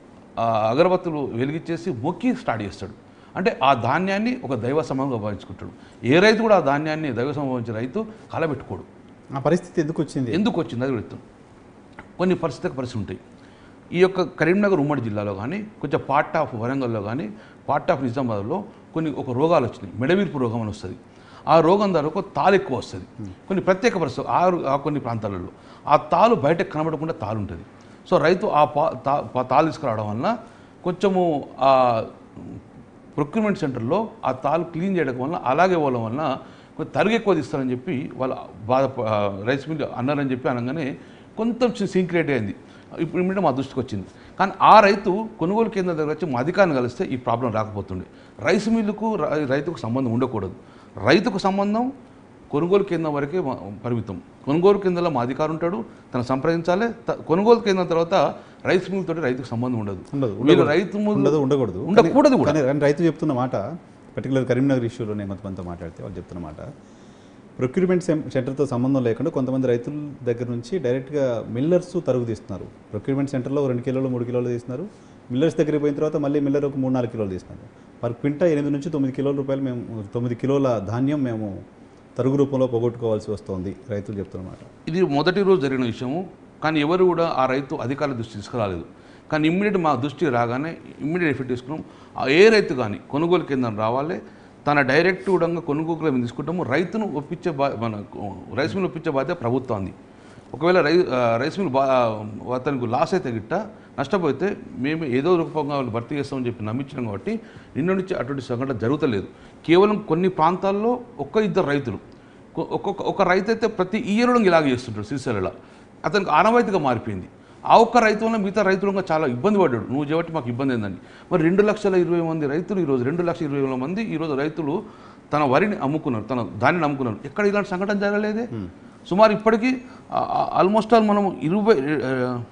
ఆ అగరబత్తులు వెలిగించేసి మొక్కి స్టార్ట్ చేస్తాడు అంటే ఆ ధాన్యాన్ని ఒక దైవ సమంగా భావించుకుంటాడు ఏ రైతు కూడా ఆ ధాన్యాన్ని దైవ సమం భావించే రైతు కలబెట్టుకోడు ఆ పరిస్థితి ఎందుకు వచ్చింది ఎందుకు వచ్చింది అది చెప్తాను కొన్ని పరిస్థితిక పరిస్థితులు ఉంటాయి ఈ యొక్క కరీంనగర్ ఉమ్మడి జిల్లాలో కానీ కొంచెం పార్ట్ ఆఫ్ వరంగల్లో కానీ పార్ట్ ఆఫ్ నిజామాబాద్లో కొన్ని ఒక రోగాలు వచ్చినాయి మెడవీర్పు రోగం అని వస్తుంది ఆ రోగం ద్వారా ఒక తాలు ఎక్కువ వస్తుంది కొన్ని ప్రత్యేక పరిస్థితులు ఆ ఆ కొన్ని ప్రాంతాలలో ఆ తాలు బయటకు కనబడకుండా తాలు ఉంటుంది సో రైతు ఆ పా తా- పా- తాలు తీసుకురావడం వలన కొంచెము ఆ ప్రొక్యూర్మెంట్ సెంటర్లో ఆ తాలు క్లీన్ చేయడం వల్ల అలాగే పోవడం వలన కొంచెం తరుగు ఎక్కువ తీస్తారని చెప్పి వాళ్ళ బాధ ఆ, రైస్ మిల్ అన్నారని చెప్పి అనగానే కొంచెం సీక్రెట్ అయింది ఇప్పుడు ఇమ్మీడియట్ మా దృష్టికి వచ్చింది కానీ ఆ రైతు కొనుగోలు కేంద్రం దగ్గర వచ్చి మా అధికారిని కలిస్తే ఈ ప్రాబ్లం రాకపోతుండే రైస్ మిల్లుకు రై- రైతుకు సంబంధం ఉండకూడదు రైతుకు సంబంధం కొనుగోలు కేంద్రం వరకే మ- పరిమితం కొనుగోలు కేంద్రంలో మా అధికారి ఉంటాడు తను సంప్రదించాలి త- కొనుగోలు కేంద్రం తర్వాత రైస్ మిల్ తోటి రైతుకు సంబంధం ఉండదు ఉండదు వీళ్ళు రైతు ముందు ఉండదు ఉండకూడదు ఉండకూడదు కూడా కానీ కానీ రైతు చెప్తున్న మాట పర్టికులర్ కరీంనగర్ ఇష్యూలో నేను కొంతమందితో మాట్లాడితే వాళ్ళు చెప్తున్న మాట ప్రొక్యూర్మెంట్ సెంటర్తో సంబంధం లేకుండా కొంతమంది రైతుల దగ్గర నుంచి డైరెక్ట్గా మిల్లర్స్ తరుగు తీస్తున్నారు ప్రొక్యూర్మెంట్ సెంటర్లో రెండు కిలోలు మూడు కిలోలు తీస్తున్నారు మిల్లర్స్ దగ్గరికి పోయిన తర్వాత మళ్ళీ మిల్లర్ ఒక మూడు నాలుగు కిలోలు తీస్తున్నారు పర్ క్వింటా ఎనిమిది నుంచి తొమ్మిది కిలోల రూపాయలు మేము తొమ్మిది కిలోల ధాన్యం మేము తరుగు రూపంలో పోగొట్టుకోవాల్సి వస్తుంది రైతులు చెప్తున్నమాట ఇది మొదటి రోజు జరిగిన విషయము కానీ ఎవరు కూడా ఆ రైతు అధికారుల దృష్టి తీసుకురాలేదు కానీ ఇమ్మీడియట్ మా దృష్టి రాగానే ఇమ్మీడియట్ ఎఫెక్ట్ తీసుకున్నాం ఆ ఏ రైతు కానీ కొనుగోలు కేంద్రం రావాలి తన డైరెక్ట్ కూడా కొనుగోలు మేము తీసుకుంటాము రైతును ఒప్పించే బా మన రైస్ మిల్ ఒప్పించే బాధ్యత ప్రభుత్వాన్ని ఒకవేళ రై ఆ, రైస్ మిల్ బా అతనికి లాస్ అయితే గిట్ట నష్టపోతే మేము ఏదో రూపంగా వాళ్ళు భర్తీ చేస్తామని చెప్పి నమ్మించినాం కాబట్టి నిన్న నుంచి అటువంటి సంఘటన జరుగుతలేదు కేవలం కొన్ని ప్రాంతాల్లో ఒక్క ఇద్దరు రైతులు కొ- ఒక్కొక్క ఒక రైతు అయితే ప్రతి ఇయర్ ఇలాగ చేస్తుంటాడు శ్రీశైలలో అతనికి ఆనవాయితీగా మారిపోయింది ఆ ఒక్క రైతు వల్ల మిగతా రైతులు చాలా ఇబ్బంది పడ్డాడు నువ్వు చేయబట్టి మాకు ఇబ్బంది ఏందని మరి రెండు లక్షల ఇరవై మంది రైతులు ఈరోజు రెండు లక్షల ఇరవై వేల మంది ఈరోజు రైతులు తన వరిని అమ్ముకున్నారు తన ధాన్యాన్ని అమ్ముకున్నారు ఎక్కడ ఇలాంటి సంఘటన జరగలేదే సుమారు ఇప్పటికీ ఆల్మోస్ట్ ఆల్ మనం ఇరవై ఆ,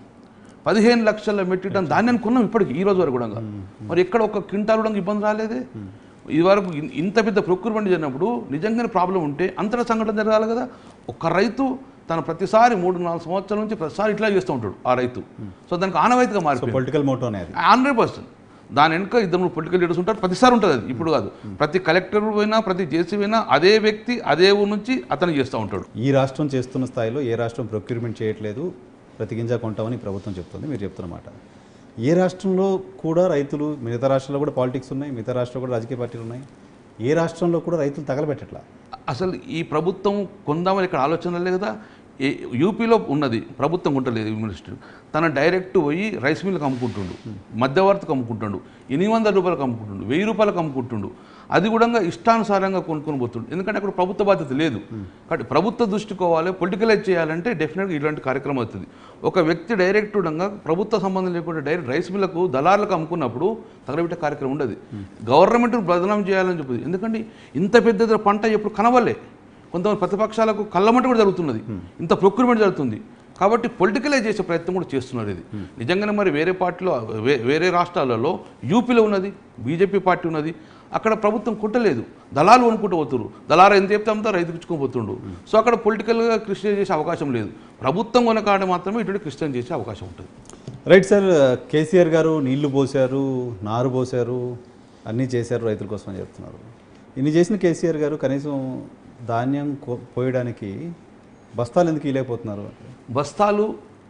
పదిహేను లక్షల మెట్రిక్ టన్ ధాన్యాన్ని కొన్నాం ఇప్పటికి ఈ రోజు వరకు కూడా మరి ఎక్కడ ఒక క్వింటాల్ కూడా ఇబ్బంది రాలేదే ఇది వరకు ఇన్- ఇంత పెద్ద ప్రొక్యూర్మెంట్ జరిగినప్పుడు నిజంగానే ప్రాబ్లం ఉంటే అంతటా సంఘటన జరగాలి కదా ఒక రైతు తను ప్రతిసారి మూడు నాలుగు సంవత్సరాల నుంచి ప్రతిసారి ఇట్లా చేస్తూ ఉంటాడు ఆ రైతు సో దానికి ఆనవాయితీగా సో మారిపోయింది పొలిటికల్ మోటో అనేది హండ్రెడ్ పర్సెంట్ దాని వెనుక ఇద్దరు పొలిటికల్ లీడర్స్ ఉంటారు ప్రతిసారి ఉంటుంది అది ఇప్పుడు కాదు ప్రతి కలెక్టర్ పోయినా ప్రతి జేసీ పోయినా అదే వ్యక్తి అదే ఊరు నుంచి అతను చేస్తూ ఉంటాడు ఈ రాష్ట్రం చేస్తున్న స్థాయిలో ఏ రాష్ట్రం ప్రొక్యూర్మెంట్ చేయట్లేదు ప్రతి గింజ కొంటామని ప్రభుత్వం చెప్తుంది మీరు చెప్తున్నమాట ఏ రాష్ట్రంలో కూడా రైతులు మిగతా రాష్ట్రాల్లో కూడా పాలిటిక్స్ ఉన్నాయి మిగతా రాష్ట్రాల్లో కూడా రాజకీయ పార్టీలు ఉన్నాయి ఏ రాష్ట్రంలో కూడా రైతులు తగలబెట్టట్లా అసలు ఈ ప్రభుత్వం కొందామని ఇక్కడ ఆలోచన లేదు కదా ఏ యూపీలో ఉన్నది ప్రభుత్వం ఉంటలేదు మినిస్టర్ తన డైరెక్ట్ పోయి రైస్ మిల్కి అమ్ముకుంటుండు మధ్యవర్తికి అమ్ముకుంటుండు ఎనిమిది వందల రూపాయలకు అమ్ముకుంటుండు వెయ్యి రూపాయలకు అమ్ముకుంటుండు అది కూడా ఇష్టానుసారంగా కొనుక్కొని పోతుండు ఎందుకంటే అక్కడ ప్రభుత్వ బాధ్యత లేదు కాబట్టి ప్రభుత్వ దృష్టికి పోవాలి పొలిటికలైజ్ చేయాలంటే డెఫినెట్గా ఇలాంటి కార్యక్రమం అవుతుంది ఒక వ్యక్తి డైరెక్ట్ ఉండగా ప్రభుత్వ సంబంధం లేకుండా డైరెక్ట్ రైస్ మిల్లకు దళారులకు అమ్ముకున్నప్పుడు తగలబెట్టే కార్యక్రమం ఉండదు గవర్నమెంట్ బదనాం చేయాలని చెప్పి ఎందుకంటే ఇంత పెద్ద ఎత్తున పంట ఎప్పుడు కనవలే కొంతమంది ప్రతిపక్షాలకు కళ్ళమంట కూడా జరుగుతున్నది ఇంత ప్రొక్యూర్మెంట్ జరుగుతుంది కాబట్టి పొలిటికలైజ్ చేసే ప్రయత్నం కూడా చేస్తున్నారు ఇది నిజంగానే మరి వేరే పార్టీలో వే- వేరే రాష్ట్రాలలో యూపీలో ఉన్నది బీజేపీ పార్టీ ఉన్నది అక్కడ ప్రభుత్వం కుట్టలేదు దళాలు కొనుక్కుంటూ పోతున్నారు దళారు ఎంత చెప్తే అంతా రైతుకు ఇచ్చుకోబోతుండు సో అక్కడ పొలిటికల్గా క్రిస్టియన్ చేసే అవకాశం లేదు ప్రభుత్వం కొనకాడ మాత్రమే ఇటువంటి క్రిస్టియన్ చేసే అవకాశం ఉంటుంది రైట్ సార్ కేసీఆర్ గారు నీళ్లు పోశారు నారు పోశారు అన్నీ చేశారు రైతుల కోసం అని చెప్తున్నారు ఇన్ని చేసిన కేసీఆర్ గారు కనీసం ధాన్యం కో- పోయడానికి బస్తాలు ఎందుకు ఇలేకపోతున్నారు బస్తాలు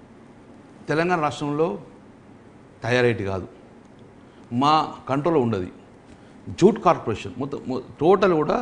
తెలంగాణ రాష్ట్రంలో తయారైటి కాదు మా కంట్రోల్లో ఉండదు జూట్ కార్పొరేషన్ మొత్తం మొ- టోటల్ కూడా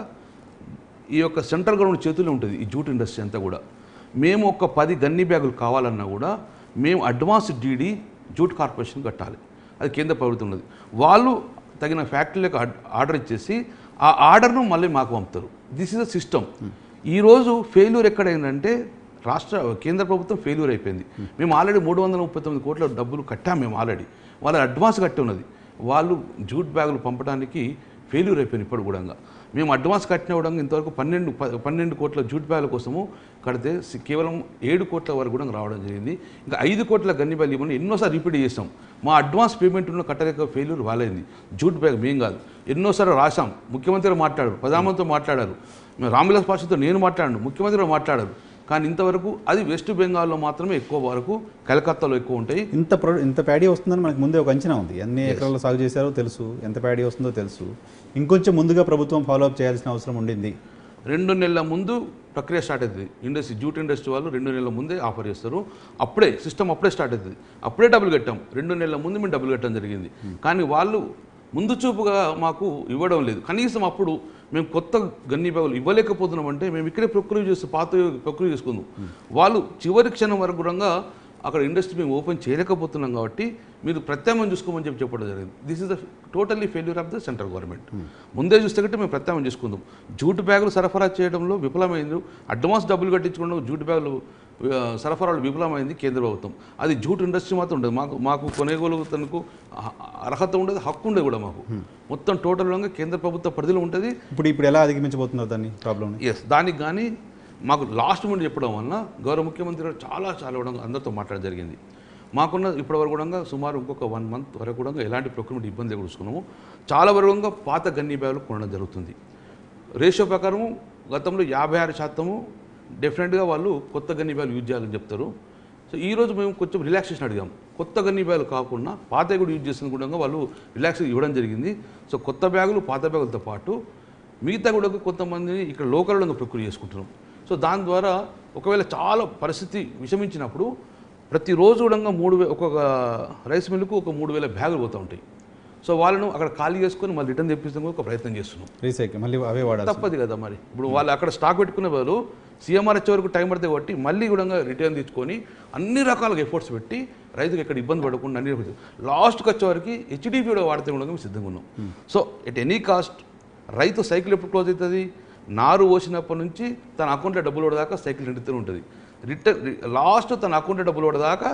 ఈ యొక్క సెంట్రల్ గవర్నమెంట్ చేతుల్లో ఉంటుంది ఈ జూట్ ఇండస్ట్రీ అంతా కూడా మేము ఒక పది గన్ని బ్యాగులు కావాలన్నా కూడా మేము అడ్వాన్స్ డీడీ జూట్ కార్పొరేషన్ కట్టాలి అది కేంద్ర ప్రభుత్వం ఉన్నది వాళ్ళు తగిన ఫ్యాక్టరీలకు ఆర్డ- ఆర్డర్ ఇచ్చేసి ఆ ఆర్డర్ను మళ్ళీ మాకు పంపుతారు దిస్ ఇస్ అ సిస్టమ్ ఈరోజు ఫెయిల్యూర్ ఎక్కడైందంటే రాష్ట్ర కేంద్ర ప్రభుత్వం ఫెయిల్యూర్ అయిపోయింది మేము ఆల్రెడీ మూడు వందల ముప్పై తొమ్మిది కోట్ల డబ్బులు కట్టాం మేము ఆల్రెడీ వాళ్ళ అడ్వాన్స్ కట్టి ఉన్నది వాళ్ళు జూట్ బ్యాగులు పంపడానికి ఫెయిల్యూర్ అయిపోయింది ఇప్పుడు కూడా మేము అడ్వాన్స్ కట్టిన కూడా ఇంతవరకు పన్నెండు ప- పన్నెండు కోట్ల జూట్ బ్యాగుల కోసము కడితే సి- కేవలం ఏడు కోట్ల వరకు కూడా రావడం జరిగింది ఇంకా ఐదు కోట్ల గన్ని బ్యాగులు ఇవ్వని ఎన్నోసార్లు రిపీట్ చేసాం మా అడ్వాన్స్ పేమెంట్ ఉన్న కట్టలేక ఫెయిల్యూర్ వాళ్ళైంది జూట్ బ్యాగ్ మేం కాదు ఎన్నోసార్లు రాశాం ముఖ్యమంత్రి మాట్లాడారు ప్రధానమంత్రి మాట్లాడారు మేము రామ్విలాస్ పాషతో నేను మాట్లాడాను ముఖ్యమంత్రి మాట్లాడారు కానీ ఇంతవరకు అది వెస్ట్ బెంగాల్లో మాత్రమే ఎక్కువ వరకు కలకత్తాలో ఎక్కువ ఉంటాయి ఇంత ప్రొ ఇంత ప్యాడీ వస్తుందని మనకు ముందే ఒక అంచనా ఉంది ఎన్ని ఎకరాల్లో సాగు చేశారో తెలుసు ఎంత ప్యాడీ వస్తుందో తెలుసు ఇంకొంచెం ముందుగా ప్రభుత్వం ఫాలో అప్ చేయాల్సిన అవసరం ఉండింది రెండు నెలల ముందు ప్రక్రియ స్టార్ట్ అవుతుంది ఇండస్ట్రీ జూట్ ఇండస్ట్రీ వాళ్ళు రెండు నెలల ముందే ఆఫర్ చేస్తారు అప్పుడే సిస్టమ్ అప్పుడే స్టార్ట్ అవుతుంది అప్పుడే డబ్బులు కట్టాం రెండు నెలల ముందు మేము డబ్బులు కట్టడం జరిగింది కానీ వాళ్ళు ముందు చూపుగా మాకు ఇవ్వడం లేదు కనీసం అప్పుడు మేము కొత్త గన్ని బ్యాగులు ఇవ్వలేకపోతున్నామంటే మేము ఇక్కడే ప్రక్రియ చేస్తూ పాత ప్రక్రియ చేసుకుందాం వాళ్ళు చివరి క్షణం వరకు కూడా అక్కడ ఇండస్ట్రీ మేము ఓపెన్ చేయలేకపోతున్నాం కాబట్టి మీరు ప్రత్యామ్నాయం చూసుకోమని చెప్పి చెప్పడం జరిగింది this is the totally failure of the central government ముందే చూస్తే కంటే మేము ప్రత్యామ్నాయం చేసుకుందాం జూట్ బ్యాగులు సరఫరా చేయడంలో విఫలమైంది అడ్వాన్స్ డబ్బులు కట్టించుకోవడం జూట్ బ్యాగులు ఆ, సరఫరాలు విఫలమైంది కేంద్ర ప్రభుత్వం అది జూట్ ఇండస్ట్రీ మాత్రం ఉండదు మాకు మాకు కొనుగోలు తనకు అ- అర్హత ఉండదు హక్కు ఉండదు కూడా మాకు మొత్తం టోటల్గా కేంద్ర ప్రభుత్వ పరిధిలో ఉంటుంది ఇప్పుడు ఇప్పుడు ఎలా అధిగమించబోతున్నారు దాన్ని ప్రాబ్లమ్ని ఎస్ దానికి కానీ మాకు లాస్ట్ మినిట్ చెప్పడం వలన గౌరవ ముఖ్యమంత్రి గారు చాలా చాలా కూడా అందరితో మాట్లాడడం జరిగింది మాకున్న ఇప్పటివరకు కూడా సుమారు ఇంకొక వన్ మంత్ వరకు కూడా ఎలాంటి ప్రొక్యూర్మెంట్ ఇబ్బంది చూసుకున్నాము చాలా వరకు కూడా పాత గన్ని బ్యాగులు కొనడం జరుగుతుంది రేషియో ప్రకారం గతంలో యాభై ఆరు శాతము డెఫినెట్గా వాళ్ళు కొత్త గన్ని బ్యాగులు యూజ్ చేయాలని చెప్తారు సో ఈ రోజు మేము కొంచెం రిలాక్సేషన్ అడిగాం కొత్త గన్ని బ్యాగులు కాకుండా పాత కూడా యూజ్ చేసిన కూడా వాళ్ళు రిలాక్స్ ఇవ్వడం జరిగింది సో కొత్త బ్యాగులు పాత బ్యాగులతో పాటు మిగతా కూడా కొంతమందిని ఇక్కడ లోకల్లో ప్రక్రియ చేసుకుంటున్నాం సో దాని ద్వారా ఒకవేళ చాలా పరిస్థితి విషమించినప్పుడు ప్రతిరోజు కూడా మూడు వే ఒక్కొక్క రైస్ మిల్లుకు ఒక మూడు వేల బ్యాగులు పోతూ ఉంటాయి సో వాళ్ళను అక్కడ ఖాళీ చేసుకొని మళ్ళీ రిటర్న్ తెప్పించడం ఒక ప్రయత్నం చేస్తున్నాం రీసైకిల్ మళ్ళీ అవే వాడాలి తప్పదు కదా మరి ఇప్పుడు వాళ్ళు అక్కడ స్టాక్ పెట్టుకునే బదులు సీఎంఆర్ వచ్చే వరకు టైం పడితే కొట్టి మళ్ళీ కూడా రిటర్న్ తెచ్చుకొని అన్ని రకాలుగా ఎఫర్ట్స్ పెట్టి రైతుకి ఎక్కడ ఇబ్బంది పడకుండా అన్ని లాస్ట్కి వచ్చే వరకు హెచ్డిపి కూడా వాడితే కూడా మేము సిద్ధంగా ఉన్నాం సో ఎట్ ఎనీ కాస్ట్ రైతు సైకిల్ ఎప్పుడు క్లోజ్ అవుతుంది నారు పోసినప్పటి నుంచి తన అకౌంట్లో డబ్బులు పడదాకా సైకిల్ నిండుతూనే ఉంటుంది రిటర్న్ లాస్ట్ తన అకౌంట్లో డబ్బులు పడదాకా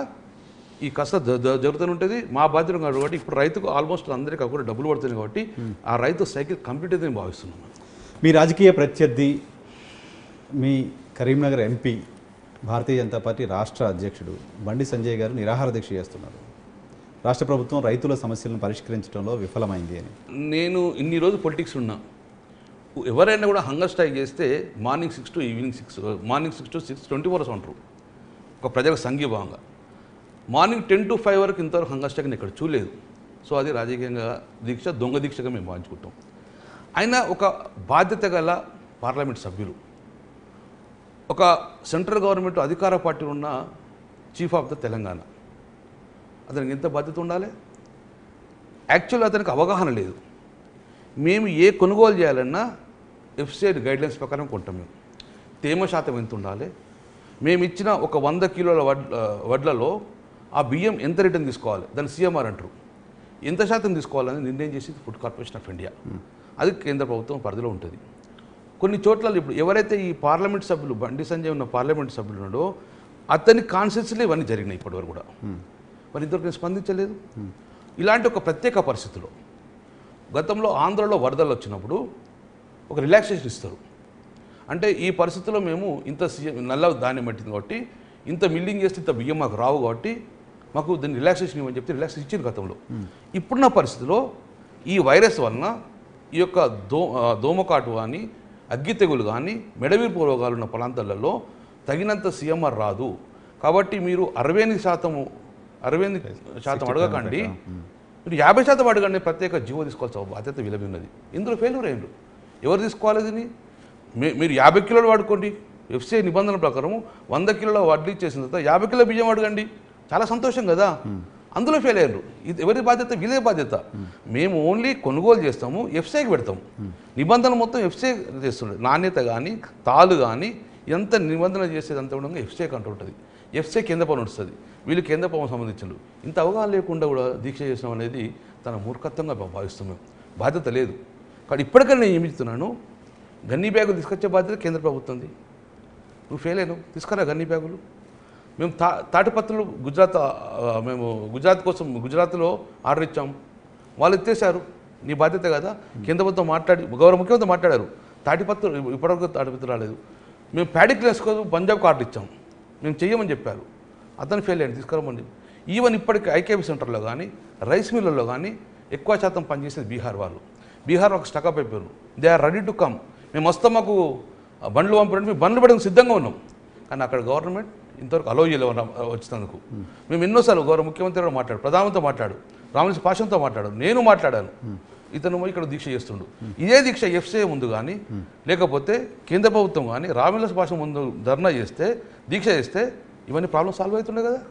ఈ కష్ట జ- జ- జరుగుతూనే ఉంటుంది మా బాధ్యత కాదు కాబట్టి ఇప్పుడు రైతుకు ఆల్మోస్ట్ అందరికీ అకౌంట్ డబ్బులు పడుతుంది కాబట్టి ఆ రైతు సైకిల్ కంప్లీట్ అయితే భావిస్తున్నాను మీ రాజకీయ ప్రత్యర్థి మీ కరీంనగర్ ఎంపీ భారతీయ జనతా పార్టీ రాష్ట్ర అధ్యక్షుడు బండి సంజయ్ గారు నిరాహార దీక్ష చేస్తున్నారు రాష్ట్ర ప్రభుత్వం రైతుల సమస్యలను పరిష్కరించడంలో విఫలమైంది అని నేను ఇన్ని రోజు పొలిటిక్స్ ఉన్నా ఎవరైనా కూడా హంగర్ స్ట్రైక్ చేస్తే morning six to evening six morning six to six twenty four hours ఉంటారు ఒక ప్రజలకు సంఘీభావంగా మార్నింగ్ టెన్ టు ఫైవ్ వరకు ఇంతవరకు హంగర్ స్ట్రైక్ ఇక్కడ చూడలేదు సో అది రాజకీయంగా దీక్ష దొంగ దీక్షగా మేము భావించుకుంటాం అయినా ఒక బాధ్యత గల పార్లమెంట్ సభ్యులు ఒక సెంట్రల్ గవర్నమెంట్ అధికార పార్టీ ఉన్న చీఫ్ ఆఫ్ ద తెలంగాణ అతనికి ఎంత బాధ్యత ఉండాలి యాక్చువల్ అతనికి అవగాహన లేదు మేము ఏ కొనుగోలు చేయాలన్నా ఎఫ్సిఐ గైడ్లైన్స్ ప్రకారం కొంటాం మేము తేమ శాతం ఎంత ఉండాలి మేము ఇచ్చిన ఒక వంద కిలోల వడ్ల వడ్లలో ఆ బియ్యం ఎంత రిటర్న్ తీసుకోవాలి దాన్ని సీఎంఆర్ అంటారు ఎంత శాతం తీసుకోవాలని నిర్ణయం చేసి ఫుడ్ కార్పొరేషన్ ఆఫ్ ఇండియా అది కేంద్ర ప్రభుత్వం పరిధిలో ఉంటుంది కొన్ని చోట్ల ఇప్పుడు ఎవరైతే ఈ పార్లమెంట్ సభ్యులు బండి సంజయ్ ఉన్న పార్లమెంట్ సభ్యులు ఉన్నాడో అతని కాన్స్టిట్యూన్సీలో ఇవన్నీ జరిగినాయి ఇప్పటివరకు కూడా మరి ఇంతవరకు స్పందించలేదు ఇలాంటి ఒక ప్రత్యేక పరిస్థితిలో గతంలో ఆంధ్రలో వరదలు వచ్చినప్పుడు ఒక రిలాక్సేషన్ ఇస్తారు అంటే ఈ పరిస్థితుల్లో మేము ఇంత సీఎం నల్ల ధాన్యం పట్టింది కాబట్టి ఇంత మిల్లింగ్ చేస్తే ఇంత బియ్యం మాకు రావు కాబట్టి మాకు దీన్ని రిలాక్సేషన్ ఇవ్వని చెప్తే రిలాక్సేషన్ ఇచ్చింది గతంలో ఇప్పుడున్న పరిస్థితిలో ఈ వైరస్ వలన ఈ యొక్క దో ఆ, దోమకాటు కానీ అగ్గి తెగులు కానీ మెడవీర్పు రోగాలు ఉన్న ప్రాంతాలలో తగినంత సీఎంఆర్ రాదు కాబట్టి మీరు అరవై ఎనిమిది శాతము అరవై ఎనిమిది శాతం అడగకండి మీరు యాభై శాతం అడగండి ప్రత్యేక జీవో తీసుకోవాల్సిన బాధ్యత విలమి ఉన్నది ఇందులో ఫెయిల్యూర్ అయ్యారు ఎవరు తీసుకోవాలి దీన్ని మీ- మీరు యాభై కిలోలు వాడుకోండి ఎఫ్సీఐ నిబంధనల ప్రకారం వంద కిలోల వడ్డీ చేసిన తర్వాత యాభై కిలో బియ్యం అడగండి చాలా సంతోషం కదా అందులో ఫెయిల్ అయ్యారు ఇది ఎవరి బాధ్యత వీళ్ళే బాధ్యత మేము ఓన్లీ కొనుగోలు చేస్తాము ఎఫ్సీఐకి పెడతాము నిబంధన మొత్తం ఎఫ్సీఐ చేస్తుంది నాణ్యత కానీ తాలు కానీ ఎంత నిబంధన చేసేది అంత కూడా ఎఫ్సీఐ కంట్రోల్ ఉంటుంది ఎఫ్సీఐ కేంద్ర పవన్ వస్తుంది వీళ్ళు కేంద్ర పవన్ సంబంధించిన ఇంత అవగాహన లేకుండా కూడా దీక్ష చేసడం అనేది తన మూర్ఖత్వంగా భా- భావిస్తున్నాం బాధ్యత లేదు కానీ ఇప్పటికైనా నేను ఏమి చెప్తున్నాను గన్నీ బ్యాగులు తీసుకొచ్చే బాధ్యత కేంద్ర ప్రభుత్వంది నువ్వు ఫెయిల్ అయినావు తీసుకురా గన్నీ బ్యాగులు మేము తా తాటిపత్రులు గుజరాత్ ఆ, మేము గుజరాత్ కోసం గుజరాత్లో ఆర్డర్ ఇచ్చాం వాళ్ళు ఎత్తేసారు నీ బాధ్యత కదా కేంద్ర ప్రభుత్వం మాట్లాడి గౌరవ ముఖ్యమంత్రి మాట్లాడారు తాటిపత్రులు ఇప్పటివరకు తాటిపత్రులు రాలేదు మేము ప్యాడీ క్లాస్ కోసం పంజాబ్కి ఆర్డర్ ఇచ్చాం మేము చెయ్యమని చెప్పారు అతను ఫెయిల్ అయ్యాడు తీసుకురమండి ఈవెన్ ఇప్పటికి ఐకేబీ సెంటర్లో కానీ రైస్ మిల్లుల్లో కానీ ఎక్కువ శాతం పనిచేసేది బీహార్ వాళ్ళు బీహార్ ఒక స్టకప్ అయిపోయారు they are ready to come మేము వస్తాం మాకు బండ్లు పంపడానికి మేము బండ్లు పెట్టడానికి సిద్ధంగా ఉన్నాం కానీ అక్కడ గవర్నమెంట్ ఇంతవరకు అలో చేయలేవు వచ్చినందుకు మేము ఎన్నోసార్లు గౌరవ ముఖ్యమంత్రి గారు మాట్లాడు ప్రధానమంత్రితో మాట్లాడు రామకృష్ణ పాషంతో మాట్లాడు నేను మాట్లాడాను ఇతను పోయి ఇక్కడ దీక్ష చేస్తుండు ఇదే దీక్ష ఎఫ్సీఐ ముందు కానీ లేకపోతే కేంద్ర ప్రభుత్వం కానీ రామవిలాస్ భాష ముందు ధర్నా చేస్తే దీక్ష చేస్తే ఇవన్నీ ప్రాబ్లం సాల్వ్ అవుతుండే కదా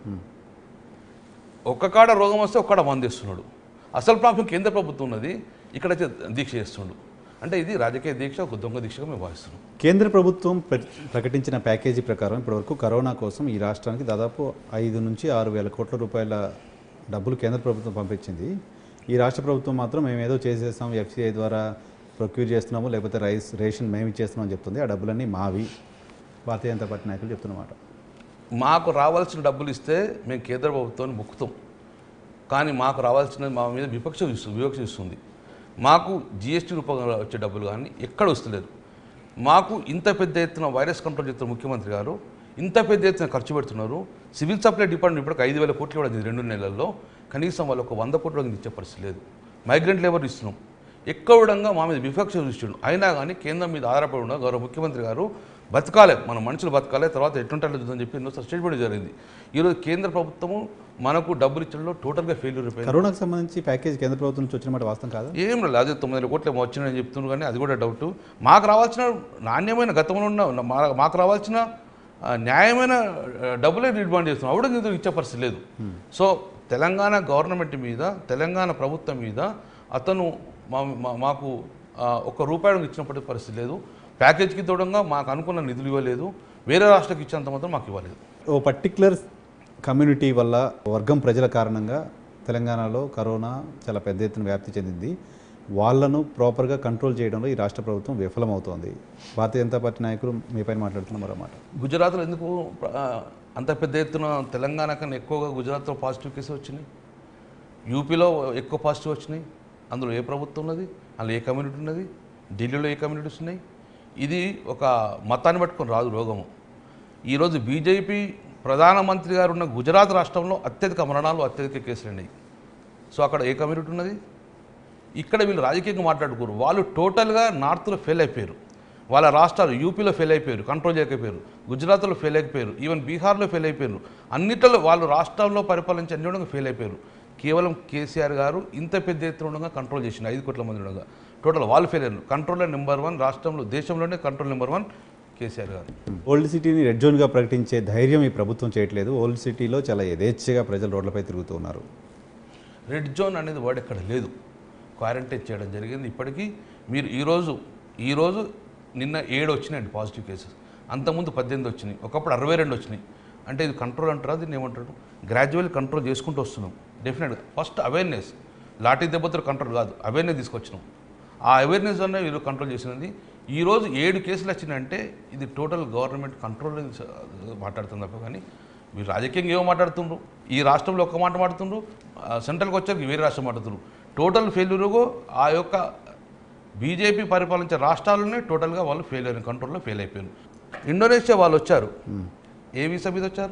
ఒక్క కాడ రోగం వస్తే ఒక్కడ మందు ఇస్తున్నాడు అసలు ప్రాబ్లం కేంద్ర ప్రభుత్వం ఉన్నది ఇక్కడైతే దీక్ష చేస్తుండు అంటే ఇది రాజకీయ దీక్ష ఒక దొంగ దీక్షగా మేము భావిస్తున్నాం కేంద్ర ప్రభుత్వం ప్ర- ప్రకటించిన ప్యాకేజీ ప్రకారం ఇప్పటివరకు కరోనా కోసం ఈ రాష్ట్రానికి దాదాపు ఐదు నుంచి ఆరు వేల కోట్ల రూపాయల డబ్బులు కేంద్ర ప్రభుత్వం పంపించింది ఈ రాష్ట్ర ప్రభుత్వం మాత్రం మేము ఏదో చేసేస్తాం ఎఫ్సిఐ ద్వారా ప్రొక్యూర్ చేస్తున్నాము లేకపోతే రైస్ రేషన్ మేము ఇచ్చేస్తున్నాం అని చెప్తుంది ఆ డబ్బులన్నీ మావి భారతీయ జనతా పార్టీ నాయకులు చెప్తున్నమాట మాకు రావాల్సిన డబ్బులు ఇస్తే మేము కేంద్ర ప్రభుత్వాన్ని మొక్కుతాం కానీ మాకు రావాల్సిన మా మీద విపక్ష ఇస్తుంది వివక్ష ఇస్తుంది మాకు జిఎస్టీ రూపంలో వచ్చే డబ్బులు కానీ ఎక్కడ వస్తలేదు మాకు ఇంత పెద్ద ఎత్తున వైరస్ కంట్రోల్ చేస్తున్న ముఖ్యమంత్రి గారు ఇంత పెద్ద ఎత్తున ఖర్చు పెడుతున్నారు సివిల్ సప్లై డిపార్ట్మెంట్ ఇప్పటికి ఐదు వేల కోట్లు ఇవ్వడం రెండు నెలల్లో కనీసం వాళ్ళు ఒక వంద కోట్ల వరకు ఇచ్చే పరిస్థితి లేదు మైగ్రెంట్ లేబర్ ఇస్తున్నాం ఎక్కడంగా మా మీద వివక్ష చూస్తుండు అయినా కానీ కేంద్రం మీద ఆధారపడి ఉన్న గౌరవ ముఖ్యమంత్రి గారు బతకాలే మన మనుషులు బతకాలే తర్వాత ఎట్లుంటారో చూద్దామని చెప్పి ఎన్నోసార్లు స్టేట్మెంట్ జరిగింది ఈరోజు కేంద్ర ప్రభుత్వము మనకు డబ్బులు ఇచ్చడంలో టోటల్గా ఫెయిల్యూర్ అయిపోయింది కరోనాకు సంబంధించి ప్యాకేజ్ కేంద్ర ప్రభుత్వం నుంచి వచ్చిన మాట వాస్తవం కాదా ఏం లేదు అదే తొమ్మిది వేల కోట్లు ఏమో వచ్చినాయని చెప్తున్నారు కానీ అది కూడా డౌట్ మాకు రావాల్సిన నాణ్యమైన గతంలో ఉన్న మా- మాకు రావాల్సిన ఆ, న్యాయమైన ఆ, డబ్బులే డిమాండ్ చేస్తున్నాం అప్పుడు ఎందుకు ఇచ్చే పరిస్థితి లేదు సో తెలంగాణ గవర్నమెంట్ మీద తెలంగాణ ప్రభుత్వం మీద అతను మా మా- మాకు ఆ, ఒక్క రూపాయి ఇచ్చినప్పటికీ పరిస్థితి లేదు ప్యాకేజ్కి తోడంగా మాకు అనుకున్న నిధులు ఇవ్వలేదు వేరే రాష్ట్రాలకు ఇచ్చినంత మాత్రం మాకు ఇవ్వలేదు ఓ పర్టిక్యులర్ కమ్యూనిటీ వల్ల వర్గం ప్రజల కారణంగా తెలంగాణలో కరోనా చాలా పెద్ద ఎత్తున వ్యాప్తి చెందింది వాళ్ళను ప్రాపర్గా కంట్రోల్ చేయడంలో ఈ రాష్ట్ర ప్రభుత్వం విఫలమవుతోంది భారతీయ జనతా పార్టీ నాయకులు మీ పైన మాట్లాడుతున్న మరో మాట గుజరాత్లో ఎందుకు ఆ, అంత పెద్ద ఎత్తున తెలంగాణ కన్నా ఎక్కువగా గుజరాత్లో పాజిటివ్ కేసులు వచ్చినాయి యూపీలో ఎక్కువ పాజిటివ్ వచ్చినాయి అందులో ఏ ప్రభుత్వం ఉన్నది అందులో ఏ కమ్యూనిటీ ఉన్నది ఢిల్లీలో ఏ కమ్యూనిటీస్ ఉన్నాయి ఇది ఒక మతాన్ని పట్టుకొని రాదు రోగము ఈరోజు బీజేపీ ప్రధానమంత్రి గారు ఉన్న గుజరాత్ రాష్ట్రంలో అత్యధిక మరణాలు అత్యధిక కేసులు ఉన్నాయి సో అక్కడ ఏ కమ్యూనిటీ ఉన్నది ఇక్కడ వీళ్ళు రాజకీయంగా మాట్లాడుకోరు వాళ్ళు టోటల్గా నార్త్లో ఫెయిల్ అయిపోయారు వాళ్ళ రాష్ట్రాలు యూపీలో ఫెయిల్ అయిపోయారు కంట్రోల్ చేయకపోయారు గుజరాత్లో ఫెయిల్ అయిపోయారు ఈవెన్ బీహార్లో ఫెయిల్ అయిపోయారు అన్నిటిలో వాళ్ళు రాష్ట్రాల్లో పరిపాలించి అన్ని ఉండగా ఫెయిల్ అయిపోయారు కేవలం కేసీఆర్ గారు ఇంత పెద్ద ఎత్తున ఉండగా కంట్రోల్ చేసిండు ఐదు కోట్ల మంది ఉండగా టోటల్ వాళ్ళు ఫెయిల్ అయ్యారు కంట్రోలర్ నెంబర్ వన్ రాష్ట్రంలో దేశంలోనే కంట్రోల్ నెంబర్ వన్ కేసీఆర్ గారు ఓల్డ్ సిటీని రెడ్ జోన్గా ప్రకటించే ధైర్యం ఈ ప్రభుత్వం చేయట్లేదు ఓల్డ్ సిటీలో చాలా యథేచ్ఛగా ప్రజలు రోడ్లపై తిరుగుతూ ఉన్నారు రెడ్ జోన్ అనేది వర్డ్ ఎక్కడ లేదు క్వారంటైన్ చేయడం జరిగింది ఇప్పటికీ మీరు ఈరోజు ఈరోజు నిన్న ఏడు వచ్చినాయండి పాజిటివ్ కేసెస్ అంతకుముందు పద్దెనిమిది వచ్చినాయి ఒకప్పుడు అరవై రెండు వచ్చినాయి అంటే ఇది కంట్రోల్ అంటారా దీన్ని ఏమంటారు గ్రాడ్యువల్ కంట్రోల్ చేసుకుంటూ వస్తున్నాం డెఫినెట్గా ఫస్ట్ అవేర్నెస్ లాఠీ దెబ్బతో కంట్రోల్ కాదు అవేర్నెస్ తీసుకొచ్చినాం ఆ అవేర్నెస్ వల్ల వీళ్ళు కంట్రోల్ చేసినది ఈ రోజు ఏడు కేసులు వచ్చినాయంటే ఇది టోటల్ గవర్నమెంట్ కంట్రోల్ మాట్లాడుతుంది తప్ప కానీ మీరు రాజకీయంగా ఏమో మాట్లాడుతుండ్రు ఈ రాష్ట్రంలో ఒక మాట మాట్లాడుతుండ్రు ఆ, సెంట్రల్కి వచ్చాక వేరే రాష్ట్రం మాట్లాడుతుండ్రు టోటల్ ఫెయిల్యూరుగా ఆ యొక్క బీజేపీ పరిపాలించే రాష్ట్రాల్లోనే టోటల్గా వాళ్ళు ఫెయిల్ అయిన కంట్రోల్లో ఫెయిల్ అయిపోయారు ఇండోనేషియా వాళ్ళు వచ్చారు ఏ వీసా మీద వచ్చారు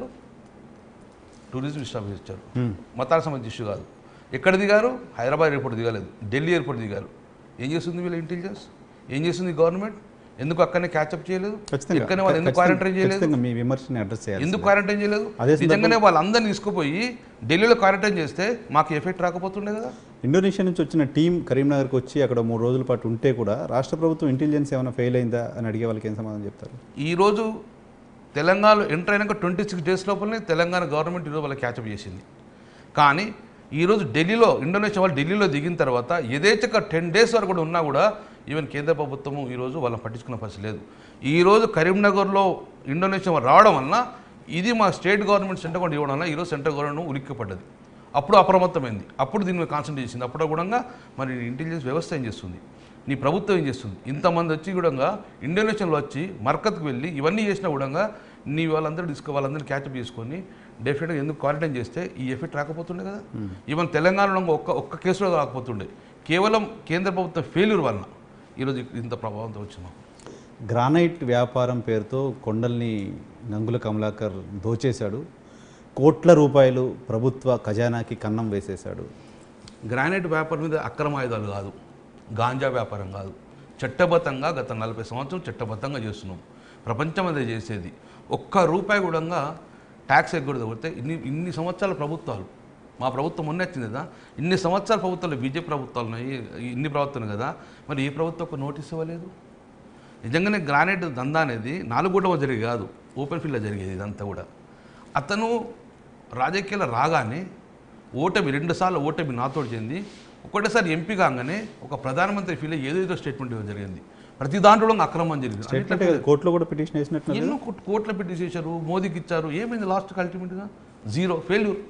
టూరిజం వీసా మీద వచ్చారు మతాలకు సంబంధించి ఇష్యూ కాదు ఎక్కడ దిగారు హైదరాబాద్ ఎయిర్పోర్ట్ దిగలేదు ఢిల్లీ ఎయిర్పోర్ట్ దిగారు ఏం చేస్తుంది వీళ్ళ ఇంటెలిజెన్స్ ఏం చేస్తుంది గవర్నమెంట్ ఎందుకు అక్కడనే క్యాచప్ చేయలేదు ఖచ్చితంగా ఎక్కడనే వాళ్ళు ఎందుకు ఖచ్చితంగా- క్వారంటైన్ చేయలేదు ఖచ్చితంగా మీ విమర్శని అడ్రస్ చేయాలి ఎందుకు క్వారంటైన్ చేయలేదు అదే సందర్భంలో- నిజంగానే వాళ్ళందరినీ తీసుకుపోయి ఢిల్లీలో క్వారంటైన్ చేస్తే మాకు ఎఫెక్ట్ రాకపోతుండే కదా ఇండోనేషియా నుంచి వచ్చిన టీం కరీంనగర్కి వచ్చి అక్కడ మూడు రోజుల పాటు ఉంటే కూడా రాష్ట్ర ప్రభుత్వం ఇంటెలిజెన్స్ ఏమైనా ఫెయిల్ అయిందా అని అడిగే వాళ్ళకి ఏం సమాధానం చెప్తారు ఈరోజు తెలంగాణలో ఎంటర్ అయినాక ట్వంటీ సిక్స్ డేస్ లోపలనే తెలంగాణ గవర్నమెంట్ ఈరోజు వాళ్ళకి క్యాచప్ చేసింది కానీ ఈరోజు ఢిల్లీలో ఇండోనేషియా వాళ్ళు ఢిల్లీలో దిగిన తర్వాత యథేచ్ఛగా టెన్ డేస్ వరకు కూడా ఉన్నా కూడా ఈవెన్ కేంద్ర ప్రభుత్వము ఈరోజు వాళ్ళని పట్టించుకున్న పరిస్థితి లేదు ఈరోజు కరీంనగర్లో ఇండోనేషియా వాళ్ళు రావడం వలన ఇది మా స్టేట్ గవర్నమెంట్ సెంటర్ కూడా ఇవ్వడం వల్ల ఈరోజు సెంట్రల్ గవర్నమెంట్ ఉలిక్కిపడ్డది అప్పుడు అప్రమత్తమైంది అప్పుడు దీని మీద కాన్సన్ట్రేట్ చేసింది అప్పుడు కూడా మరి ఇంటెలిజెన్స్ వ్యవస్థ ఏం చేస్తుంది నీ ప్రభుత్వం ఏం చేస్తుంది ఇంతమంది వచ్చి కూడా ఇండోనేషియాలో వచ్చి మర్కత్కి వెళ్ళి ఇవన్నీ చేసినా కూడా నీ వాళ్ళందరూ తీసుకో వాళ్ళందరూ క్యాచప్ చేసుకొని డెఫినెట్గా ఎందుకు క్వారంటైన్ చేస్తే ఈ ఎఫెక్ట్ రాకపోతుండే కదా ఈవెన్ తెలంగాణలో ఒక్క ఒక్క కేసులో రాకపోతుండే కేవలం కేంద్ర ప్రభుత్వం ఫెయిల్యూర్ వలన ఈరోజు ఇంత ప్రభావంతో వచ్చినాం గ్రానైట్ వ్యాపారం పేరుతో కొండల్ని గంగుల కమలాకర్ దోచేశాడు కోట్ల రూపాయలు ప్రభుత్వ ఖజానాకి కన్నం వేసేశాడు గ్రానైట్ వ్యాపారం మీద అక్రమ ఆయుధాలు కాదు గాంజా వ్యాపారం కాదు చట్టబద్ధంగా గత నలభై సంవత్సరం చట్టబద్ధంగా చేస్తున్నాం ప్రపంచం అదే చేసేది ఒక్క రూపాయి కూడా ట్యాక్స్ ఎగ్గొడదు కొడితే ఇన్ని ఇన్ని సంవత్సరాల ప్రభుత్వాలు మా ప్రభుత్వం మొన్న వచ్చింది కదా ఇన్ని సంవత్సరాల ప్రభుత్వాలు బీజేపీ ప్రభుత్వాలు ఉన్నాయి ఇన్ని ప్రభుత్వాలు కదా మరి ఏ ప్రభుత్వం ఒక నోటీస్ ఇవ్వలేదు నిజంగానే గ్రానైట్ దందా అనేది నాలుగు గుడ్డ జరిగేది కాదు ఓపెన్ ఫీల్డ్లో జరిగేది ఇదంతా కూడా అతను రాజకీయాలు రాగానే ఓటమి రెండుసార్లు ఓటమి నాతో చెంది ఒకటేసారి ఎంపీ కాగానే ఒక ప్రధానమంత్రి ఫీల్ అయ్యి ఏదేదో స్టేట్మెంట్ ఇవ్వడం జరిగింది ప్రతి దాంట్లో అక్రమం జరిగింది స్టేట్మెంట్ కోర్టులో కూడా పిటిషన్ వేసినట్టు ఎన్నో కోట్- కోట్ల పెట్టి చేశారు మోదీకి ఇచ్చారు ఏమైంది లాస్ట్కి అల్టిమేట్గా జీరో ఫెయిల్యూర్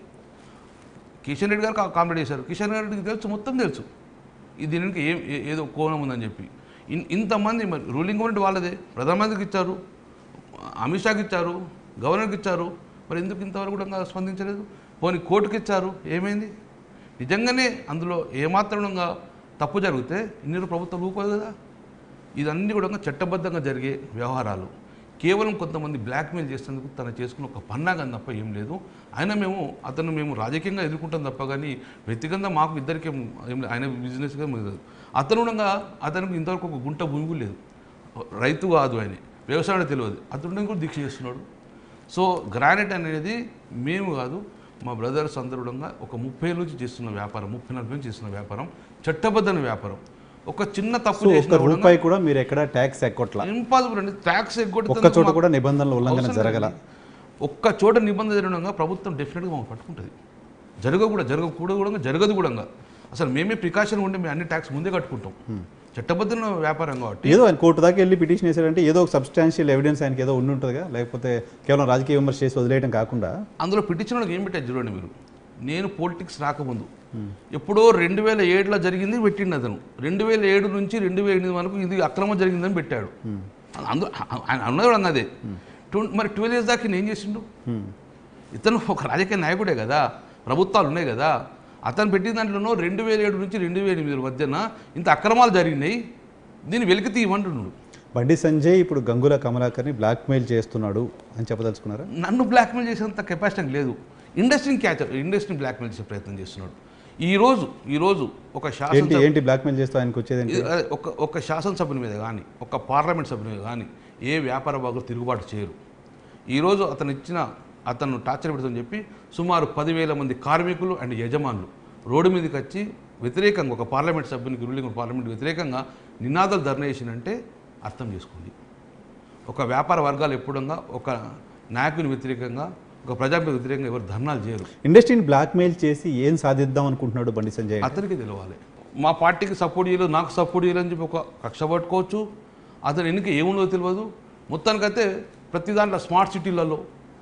కిషన్ రెడ్డి గారు కా- కామెంట్ చేశారు కిషన్ రెడ్డికి తెలుసు మొత్తం తెలుసు ఇది దీనికి ఏం ఏ- ఏదో కోణం ఉందని చెప్పి ఇన్ ఇంతమంది మరి రూలింగ్ గవర్నమెంట్ వాళ్ళదే ప్రధానమంత్రికి ఇచ్చారు అమిత్ షాకి ఇచ్చారు గవర్నర్కి ఇచ్చారు మరి ఎందుకు ఇంతవరకు కూడా స్పందించలేదు పోనీ కోర్టుకి ఇచ్చారు ఏమైంది నిజంగానే అందులో ఏమాత్రంగా తప్పు జరిగితే ఇన్ని రోజులు ప్రభుత్వం ఊకోదు కదా ఇదన్నీ కూడా చట్టబద్ధంగా జరిగే వ్యవహారాలు కేవలం కొంతమంది బ్లాక్మెయిల్ చేసేందుకు తను చేసుకున్న ఒక పన్నాగం తప్ప ఏం లేదు ఆయన మేము అతను మేము రాజకీయంగా ఎదుర్కొంటాం తప్ప కానీ వ్యక్తిగతంగా మాకు ఇద్దరికి ఏం ఏం లేదు. ఆయన బిజినెస్గా లేదు అతను కూడా అతనికి ఇంతవరకు ఒక గుంట భూమి కూడా లేదు రైతు కాదు ఆయన వ్యవసాయం తెలియదు అతను కూడా దీక్ష చేస్తున్నాడు సో గ్రానైట్ అనేది మేము కాదు మా బ్రదర్స్ అందరూ కూడా ఒక ముప్పై నుంచి చేస్తున్న వ్యాపారం ముప్పై నలభై నుంచి చేస్తున్న వ్యాపారం చట్టబద్ధమైన వ్యాపారం ఒక చిన్న తప్పు సో చేసిన ఒక్క రూపాయి కూడా మీరు ఎక్కడ ట్యాక్స్ ఎక్కొట్ల ఇంపాసిబుల్ అండి ట్యాక్స్ ఒక్క చోట కూడా నిబంధనల ఉల్లంఘన జరగల ఒక్క చోట నిబంధన జరగడంగా ప్రభుత్వం డెఫినెట్గా మాకు పట్టుకుంటుంది జరగకూడదు జరగకూడదు కూడా జరగదు కూడా అసలు మేమే ప్రికాషన్ ఉండి మేము అన్ని ట్యాక్స్ ముందే కట్టుకుంటాం చట్టబద్ధమైన వ్యాపారం కాబట్టి ఏదో ఆయన కోర్టు దాకా వెళ్ళి పిటిషన్ వేసాడంటే ఏదో ఒక సబ్స్టాన్షియల్ ఎవిడెన్స్ ఆయనకి ఏదో ఉండి ఉంటుందిగా లేకపోతే కేవలం రాజకీయ విమర్శ చేసి వదిలేయడం కాకుండా అందులో పిటిషన్ ఏం పెట్టారు చూడండి మీరు నేను పాలిటిక్స్ రాకముందు ఎప్పుడో రెండు వేల ఏడులో జరిగింది పెట్టిండు అతను రెండు వేల ఏడు నుంచి రెండు వేల ఎనిమిది వరకు ఇది అక్రమం జరిగిందని పెట్టాడు అందులో ఆయన అన్నది కూడా అన్నదే ట్వం- మరి ట్వెల్వ్ ఇయర్స్ దాకా ఈయన ఏం చేసిండు హ్మ్. ఇతను ఒక రాజకీయ నాయకుడే కదా ప్రభుత్వాలు ఉన్నాయి కదా అతను పెట్టిన దాంట్లోనో రెండు వేల ఏడు నుంచి రెండు వేల ఎనిమిది మధ్యన ఇంత అక్రమాలు జరిగినాయి దీన్ని వెలికి తీయమంటున్నాడు బండి సంజయ్ ఇప్పుడు గంగుల కమలాకర్ని బ్లాక్మెయిల్ చేస్తున్నాడు అని చెప్పదలుచుకున్నారా నన్ను బ్లాక్మెయిల్ చేసేంత కెపాసిటీ లేదు ఇండస్ట్రీని క్యాచ్ ఇండస్ట్రీని బ్లాక్మెయిల్ చేసే ప్రయత్నం చేస్తున్నాడు ఈరోజు ఈరోజు ఒక ఏంటి శాసనసభ ఏంటి బ్లాక్మెయిల్ చేస్తూ ఆయనకు వచ్చేది ఏంటి? ఇది, అదే, ఒక ఒక శాసనసభ్యుని మీద కానీ ఒక పార్లమెంట్ సభ్యుని మీద కానీ ఏ వ్యాపార భాగం తిరుగుబాటు చేయరు ఈరోజు అతను ఇచ్చిన అతను టార్చర్ పెడుతుందని చెప్పి సుమారు పదివేల మంది కార్మికులు అండ్ యజమానులు రోడ్డు మీదకి వచ్చి వ్యతిరేకంగా ఒక పార్లమెంట్ సభ్యునికి రూలింగ్ పార్లమెంట్ వ్యతిరేకంగా నినాదాలు ధర్నా చేసినంటే అర్థం చేసుకోండి ఒక వ్యాపార వర్గాలు ఎప్పుడంగా ఒక నాయకుని వ్యతిరేకంగా ఒక ప్రజాపతి వ్యతిరేకంగా ఎవరు ధర్నాలు చేయరు ఇండస్ట్రీని బ్లాక్మెయిల్ చేసి ఏం సాధిద్దాం అనుకుంటున్నాడు బండి సంజయ్ అతనికి తెలవాలి మా పార్టీకి సపోర్ట్ చేయలేదు నాకు సపోర్ట్ చేయలేదని చెప్పి ఒక కక్ష పట్టుకోవచ్చు అతను ఎన్నిక ఏముందో తెలియదు మొత్తానికైతే ప్రతి దాంట్లో స్మార్ట్ సిటీలలో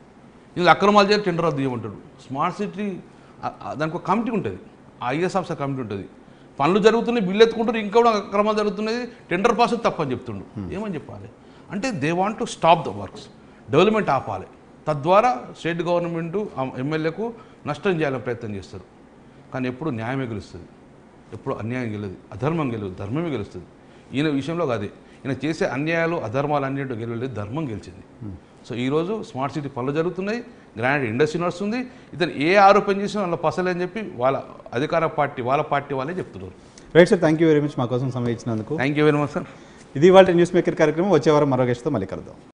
ఇది అక్రమాలు చేసి టెండర్ రద్దు చేయమంటాడు స్మార్ట్ సిటీ ఆ- ఆ దానికి ఒక కమిటీ ఉంటుంది ఐఎస్ ఆఫీసర్ కమిటీ ఉంటుంది పనులు జరుగుతున్నాయి బిల్లు ఎత్తుకుంటారు ఇంకా కూడా అక్రమాలు జరుగుతున్నాయి టెండర్ ప్రాసెస్ తప్పని చెప్తుండు ఏమని చెప్పాలి అంటే they want to stop the works development ఆపాలి తద్వారా స్టేట్ గవర్నమెంట్ ఎమ్మెల్యేకు నష్టం చేయాలని ప్రయత్నం చేస్తారు కానీ ఎప్పుడు న్యాయమే గెలుస్తుంది ఎప్పుడు అన్యాయం గెలదు అధర్మం గెలదు ధర్మమే గెలుస్తుంది ఈయన విషయంలో కాదే ఈయన చేసే అన్యాయాలు అధర్మాలు అన్నింటి గెలవలేదు ధర్మం గెలిచింది సో ఈరోజు స్మార్ట్ సిటీ పనులు జరుగుతున్నాయి గ్రాండ్ ఇండస్ట్రీ నడుస్తుంది ఇతను ఏ ఆరోపణ చేసినా వాళ్ళ పసలేని చెప్పి వాళ్ళ అధికార పార్టీ వాళ్ళ పార్టీ వాళ్ళే చెప్తున్నారు right sir thank you very much మా కోసం సమయం ఇచ్చినందుకు thank you very much sir ఇది వాళ్ళ న్యూస్ మేకర్ కార్యక్రమం వచ్చే వారం మరో గెస్ట్తో మళ్ళీ కలుద్దాం